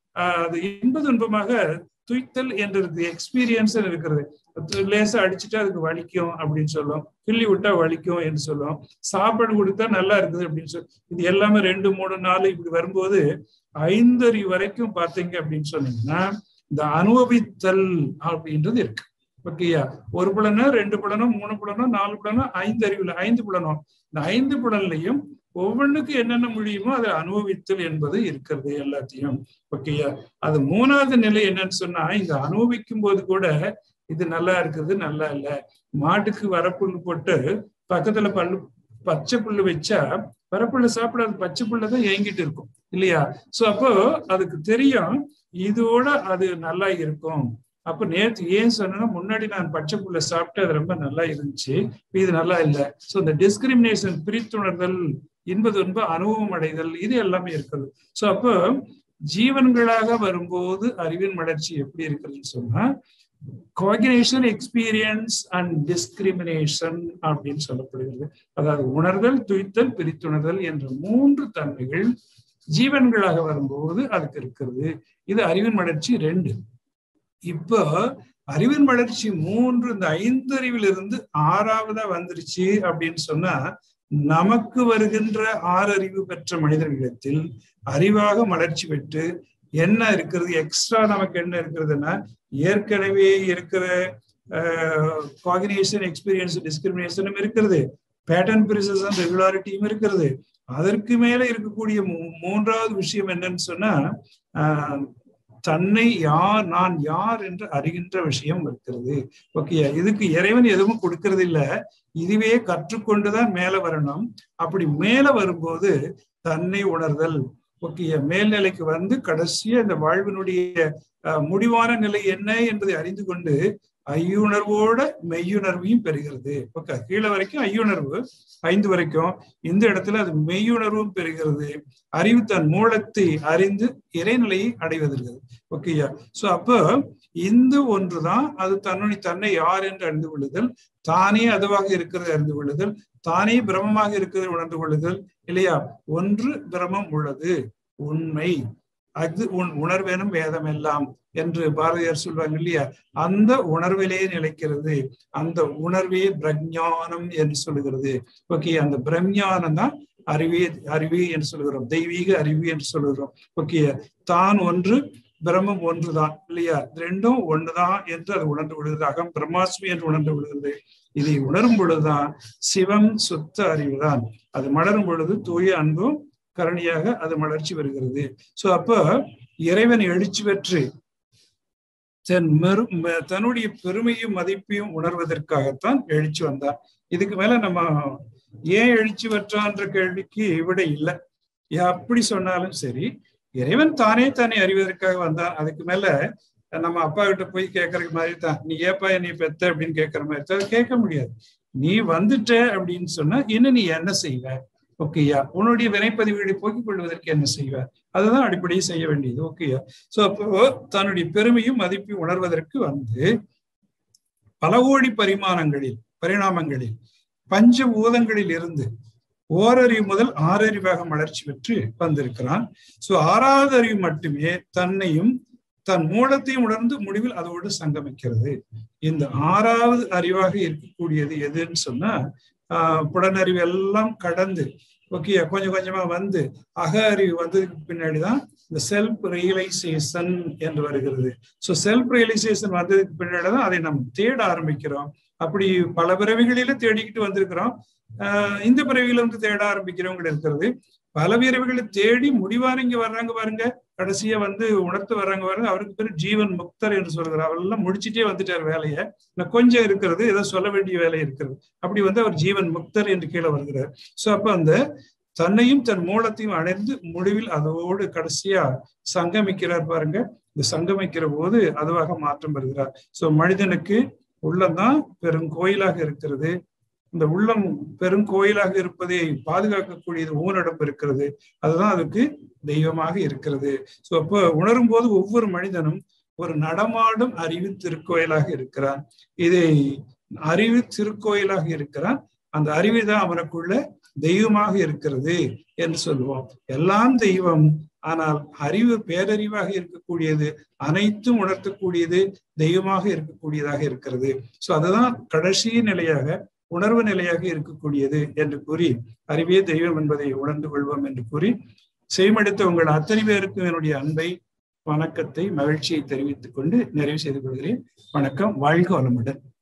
அது இன்ப துன்பமாக துய்த்தல் என்று இருக்கு எக்ஸ்பீரியன்ஸ் இருக்கிறது லேசா அடிச்சுட்டா அதுக்கு வலிக்கும் அப்படின்னு சொல்லும் கிள்ளி விட்டா வலிக்கும் என்று சொல்லும் சாப்பாடு கொடுத்தா நல்லா இருக்குது அப்படின்னு சொல்லி இது எல்லாமே ரெண்டு மூணு நாலு இப்படி வரும்போது ஐந்தறி வரைக்கும் பார்த்தீங்க அப்படின்னு சொன்னீங்கன்னா இந்த அனுபவித்தல் அப்படின்றது இருக்கு ஓகேயா ஒரு புலனோ ரெண்டு புலனோ மூணு புலனோ நாலு புலனோ ஐந்து அறிவுல ஐந்து புலனோ இந்த ஐந்து புலன்லையும் ஒவ்வொன்றுக்கு என்னென்ன முடியுமோ அதை அனுபவித்தல் என்பது இருக்கிறது எல்லாத்தையும் ஓகேயா அது மூணாவது நிலை என்னன்னு சொன்னா இங்க அனுபவிக்கும் போது கூட இது நல்லா இருக்குது நல்லா இல்ல மாட்டுக்கு வரப்புல்லு போட்டு பக்கத்துல பல்லு பச்சை புல்லு வச்சா வரப்புள்ள சாப்பிடாது பச்சை புல்லதான் ஏங்கிட்டு இருக்கும் இல்லையா சோ அப்போ அதுக்கு தெரியும் இதோட அது நல்லா இருக்கும் அப்ப நேற்று ஏன் சொன்னா முன்னாடி நான் பச்சை புல்ல சாப்பிட்டு அது ரொம்ப நல்லா இருந்துச்சு இது நல்லா இல்லை ஸோ இந்த டிஸ்கிரிமினேஷன் பிரித்துணர்தல் இன்ப துன்ப அனுபவம் அடைதல் இது எல்லாமே இருக்குது ஸோ அப்போ ஜீவன்களாக வரும்போது அறிவின் வளர்ச்சி எப்படி இருக்குதுன்னு சொன்னா கோகினேஷன் எக்ஸ்பீரியன்ஸ் அண்ட் டிஸ்கிரிமினேஷன் அப்படின்னு சொல்லப்படுகிறது அதாவது உணர்தல் துய்த்தல் பிரித்துணர்தல் என்ற மூன்று தன்மைகள் ஜீவன்களாக வரும்போது அதுக்கு இருக்கிறது இது அறிவின் வளர்ச்சி ரெண்டு இப்போ அறிவின் வளர்ச்சி மூன்று இந்த ஐந்து அறிவிலிருந்து ஆறாவதா வந்துருச்சு அப்படின்னு சொன்னா நமக்கு வருகின்ற ஆறு அறிவு பெற்ற மனிதர்களிடத்தில் அறிவாக வளர்ச்சி பெற்று என்ன இருக்கிறது எக்ஸ்ட்ரா நமக்கு என்ன இருக்கிறதுன்னா ஏற்கனவே இருக்கிற காகினேஷன் எக்ஸ்பீரியன்ஸ் டிஸ்கிரிமினேஷனும் இருக்கிறது பேட்டர்ன் பிரிசஸும் ரெகுலாரிட்டியும் இருக்கிறது அதற்கு மேல இருக்கக்கூடிய மூன்றாவது விஷயம் என்னன்னு சொன்னா தன்னை யார் நான் யார் என்று அறிகின்ற விஷயம் இருக்கிறது ஓகே இதுக்கு இறைவன் எதுவும் கொடுக்கறது இல்ல இதுவே கற்றுக்கொண்டுதான் மேல வரணும் அப்படி மேல வரும்போது தன்னை உணர்தல் ஓகே மேல்நிலைக்கு வந்து கடைசியா இந்த வாழ்வினுடைய முடிவான நிலை என்ன என்பதை அறிந்து கொண்டு ஐயுணர்வோட மெய்யுணர்வையும் பெறுகிறது ஓகே கீழே வரைக்கும் ஐயுணர்வு ஐந்து வரைக்கும் இந்த இடத்துல அது மெய்யுணர்வும் பெறுகிறது அறிவு தன் மூலத்தை அறிந்து இறைநிலையை அடைவதற்கு ஓகேயா சோ அப்போ இந்த ஒன்றுதான் அது தன்னுடைய தன்னை யார் என்று அறிந்து கொள்ளுதல் தானே அதுவாக இருக்கிறது அறிந்து கொள்ளுதல் தானே பிரமமாக இருக்கிறது உணர்ந்து கொள்ளுதல் இல்லையா ஒன்று பிரமம் உள்ளது உண்மை அது உன் உணர்வேனும் வேதம் எல்லாம் என்று பாரதியார் சொல்வாங்க இல்லையா அந்த உணர்விலே நிலைக்கிறது அந்த உணர்வே பிரஜானம் என்று சொல்லுகிறது ஓகே அந்த பிரஞ்ஞானம் தான் அறிவே அறிவு என்று சொல்லுகிறோம் தெய்வீக அறிவு என்று சொல்லுகிறோம் ஓகே தான் ஒன்று பிரம்மம் ஒன்றுதான் இல்லையா ரெண்டும் ஒண்ணுதான் என்று அது உணர்ந்து விடுகிறது அகம் பிரம்மாஸ்மி என்று உணர்ந்து விடுகிறது இதை உணரும் பொழுதுதான் சிவம் சுத்த அறிவுதான் அது மலரும் பொழுது தூய அன்பும் கரணியாக அது மலர்ச்சி வருகிறது சோ அப்ப இறைவன் எழுச்சி பெற்று தன் மெரு தன்னுடைய பெருமையும் மதிப்பையும் உணர்வதற்காகத்தான் எழுச்சி வந்தார் இதுக்கு மேல நம்ம ஏன் எழுச்சி பெற்றான்ற கேள்விக்கு விடை இல்லை அப்படி சொன்னாலும் சரி இறைவன் தானே தானே அறிவதற்காக வந்தான் அதுக்கு மேல நம்ம அப்பா கிட்ட போய் கேட்கறது மாதிரி தான் நீ ஏப்பா நீ பெத்த அப்படின்னு கேட்கற மாதிரி தான் கேட்க முடியாது நீ வந்துட்ட அப்படின்னு சொன்னா இன்னும் நீ என்ன செய்வ ஓகேயா உன்னுடைய வினைப்பதிவுகளை போக்கிக் கொள்வதற்கு என்ன செய்வ அதுதான் அடிப்படையை செய்ய வேண்டியது ஓகேயா சோ அப்போ தன்னுடைய பெருமையும் மதிப்பையும் உணர்வதற்கு வந்து பல கோடி பரிமாணங்களில் பரிணாமங்களில் பஞ்ச பூதங்களில் இருந்து ஓரறிவு முதல் ஆறறிவாக வளர்ச்சி பெற்று வந்திருக்கிறான் சோ ஆறாவது அறிவு மட்டுமே தன்னையும் தன் மூலத்தையும் உணர்ந்து முடிவில் அதோடு சங்கமிக்கிறது இந்த ஆறாவது அறிவாக இருக்கக்கூடியது எதுன்னு சொன்னா ஆஹ் புலனறிவு எல்லாம் கடந்து ஓகே கொஞ்சம் கொஞ்சமா வந்து அக அறிவு வந்ததுக்கு பின்னாடிதான் இந்த செல்ஃப் ரியலைசேஷன் என்று வருகிறது ஸோ செல்ஃப் ரியலைசேஷன் வந்ததுக்கு பின்னாடி தான் அதை நம்ம தேட ஆரம்பிக்கிறோம் அப்படி பல பிறவிகளில தேடிக்கிட்டு வந்திருக்கிறோம் ஆஹ் இந்த பிறவியில வந்து தேட ஆரம்பிக்கிறவங்க இருக்கிறது பல பிறவிகளை தேடி முடிவான இங்க வர்றாங்க பாருங்க கடைசியா வந்து உணர்த்து வர்றாங்க பாருங்க அவருக்கு பேரு ஜீவன் முக்தர் என்று சொல்கிறார் அவரெல்லாம் முடிச்சுட்டே வந்துட்டார் வேலையை இன்னும் கொஞ்சம் இருக்கிறது ஏதோ சொல்ல வேண்டிய வேலை இருக்கிறது அப்படி வந்து அவர் ஜீவன் முக்தர் என்று கீழே வருகிறார் சோ அப்ப அந்த தன்னையும் தன் மூலத்தையும் அடைந்து முடிவில் அதோடு கடைசியா சங்கமிக்கிறார் பாருங்க இந்த சங்கமிக்கிற போது அதுவாக மாற்றம் வருகிறார் சோ மனிதனுக்கு உள்ளம்தான் பெரும் கோயிலாக இருக்கிறது இந்த உள்ளம் பெருங்கோயிலாக இருப்பதை பாதுகாக்கக்கூடியது ஊனடம்பு இருக்கிறது அதுதான் அதுக்கு தெய்வமாக இருக்கிறது சோ அப்போ உணரும் போது ஒவ்வொரு மனிதனும் ஒரு நடமாடும் அறிவு திருக்கோயிலாக இருக்கிறான் இதை அறிவு திருக்கோயிலாக இருக்கிறான் அந்த அறிவு தான் அவனுக்குள்ள தெய்வமாக இருக்கிறது என்று சொல்லுவோம் எல்லாம் தெய்வம் ஆனால் அறிவு பேரறிவாக இருக்கக்கூடியது அனைத்தும் உணர்த்தக்கூடியது தெய்வமாக இருக்கக்கூடியதாக இருக்கிறது சோ அதுதான் கடைசி நிலையாக உணர்வு நிலையாக இருக்கக்கூடியது என்று கூறி அறிவே தெய்வம் என்பதை உணர்ந்து கொள்வோம் என்று கூறி செய்மடுத்த உங்கள் அத்தனை பேருக்கும் என்னுடைய அன்பை வணக்கத்தை மகிழ்ச்சியை தெரிவித்துக் கொண்டு நிறைவு செய்து கொள்கிறேன் வணக்கம் வாழ்க வளமுடன்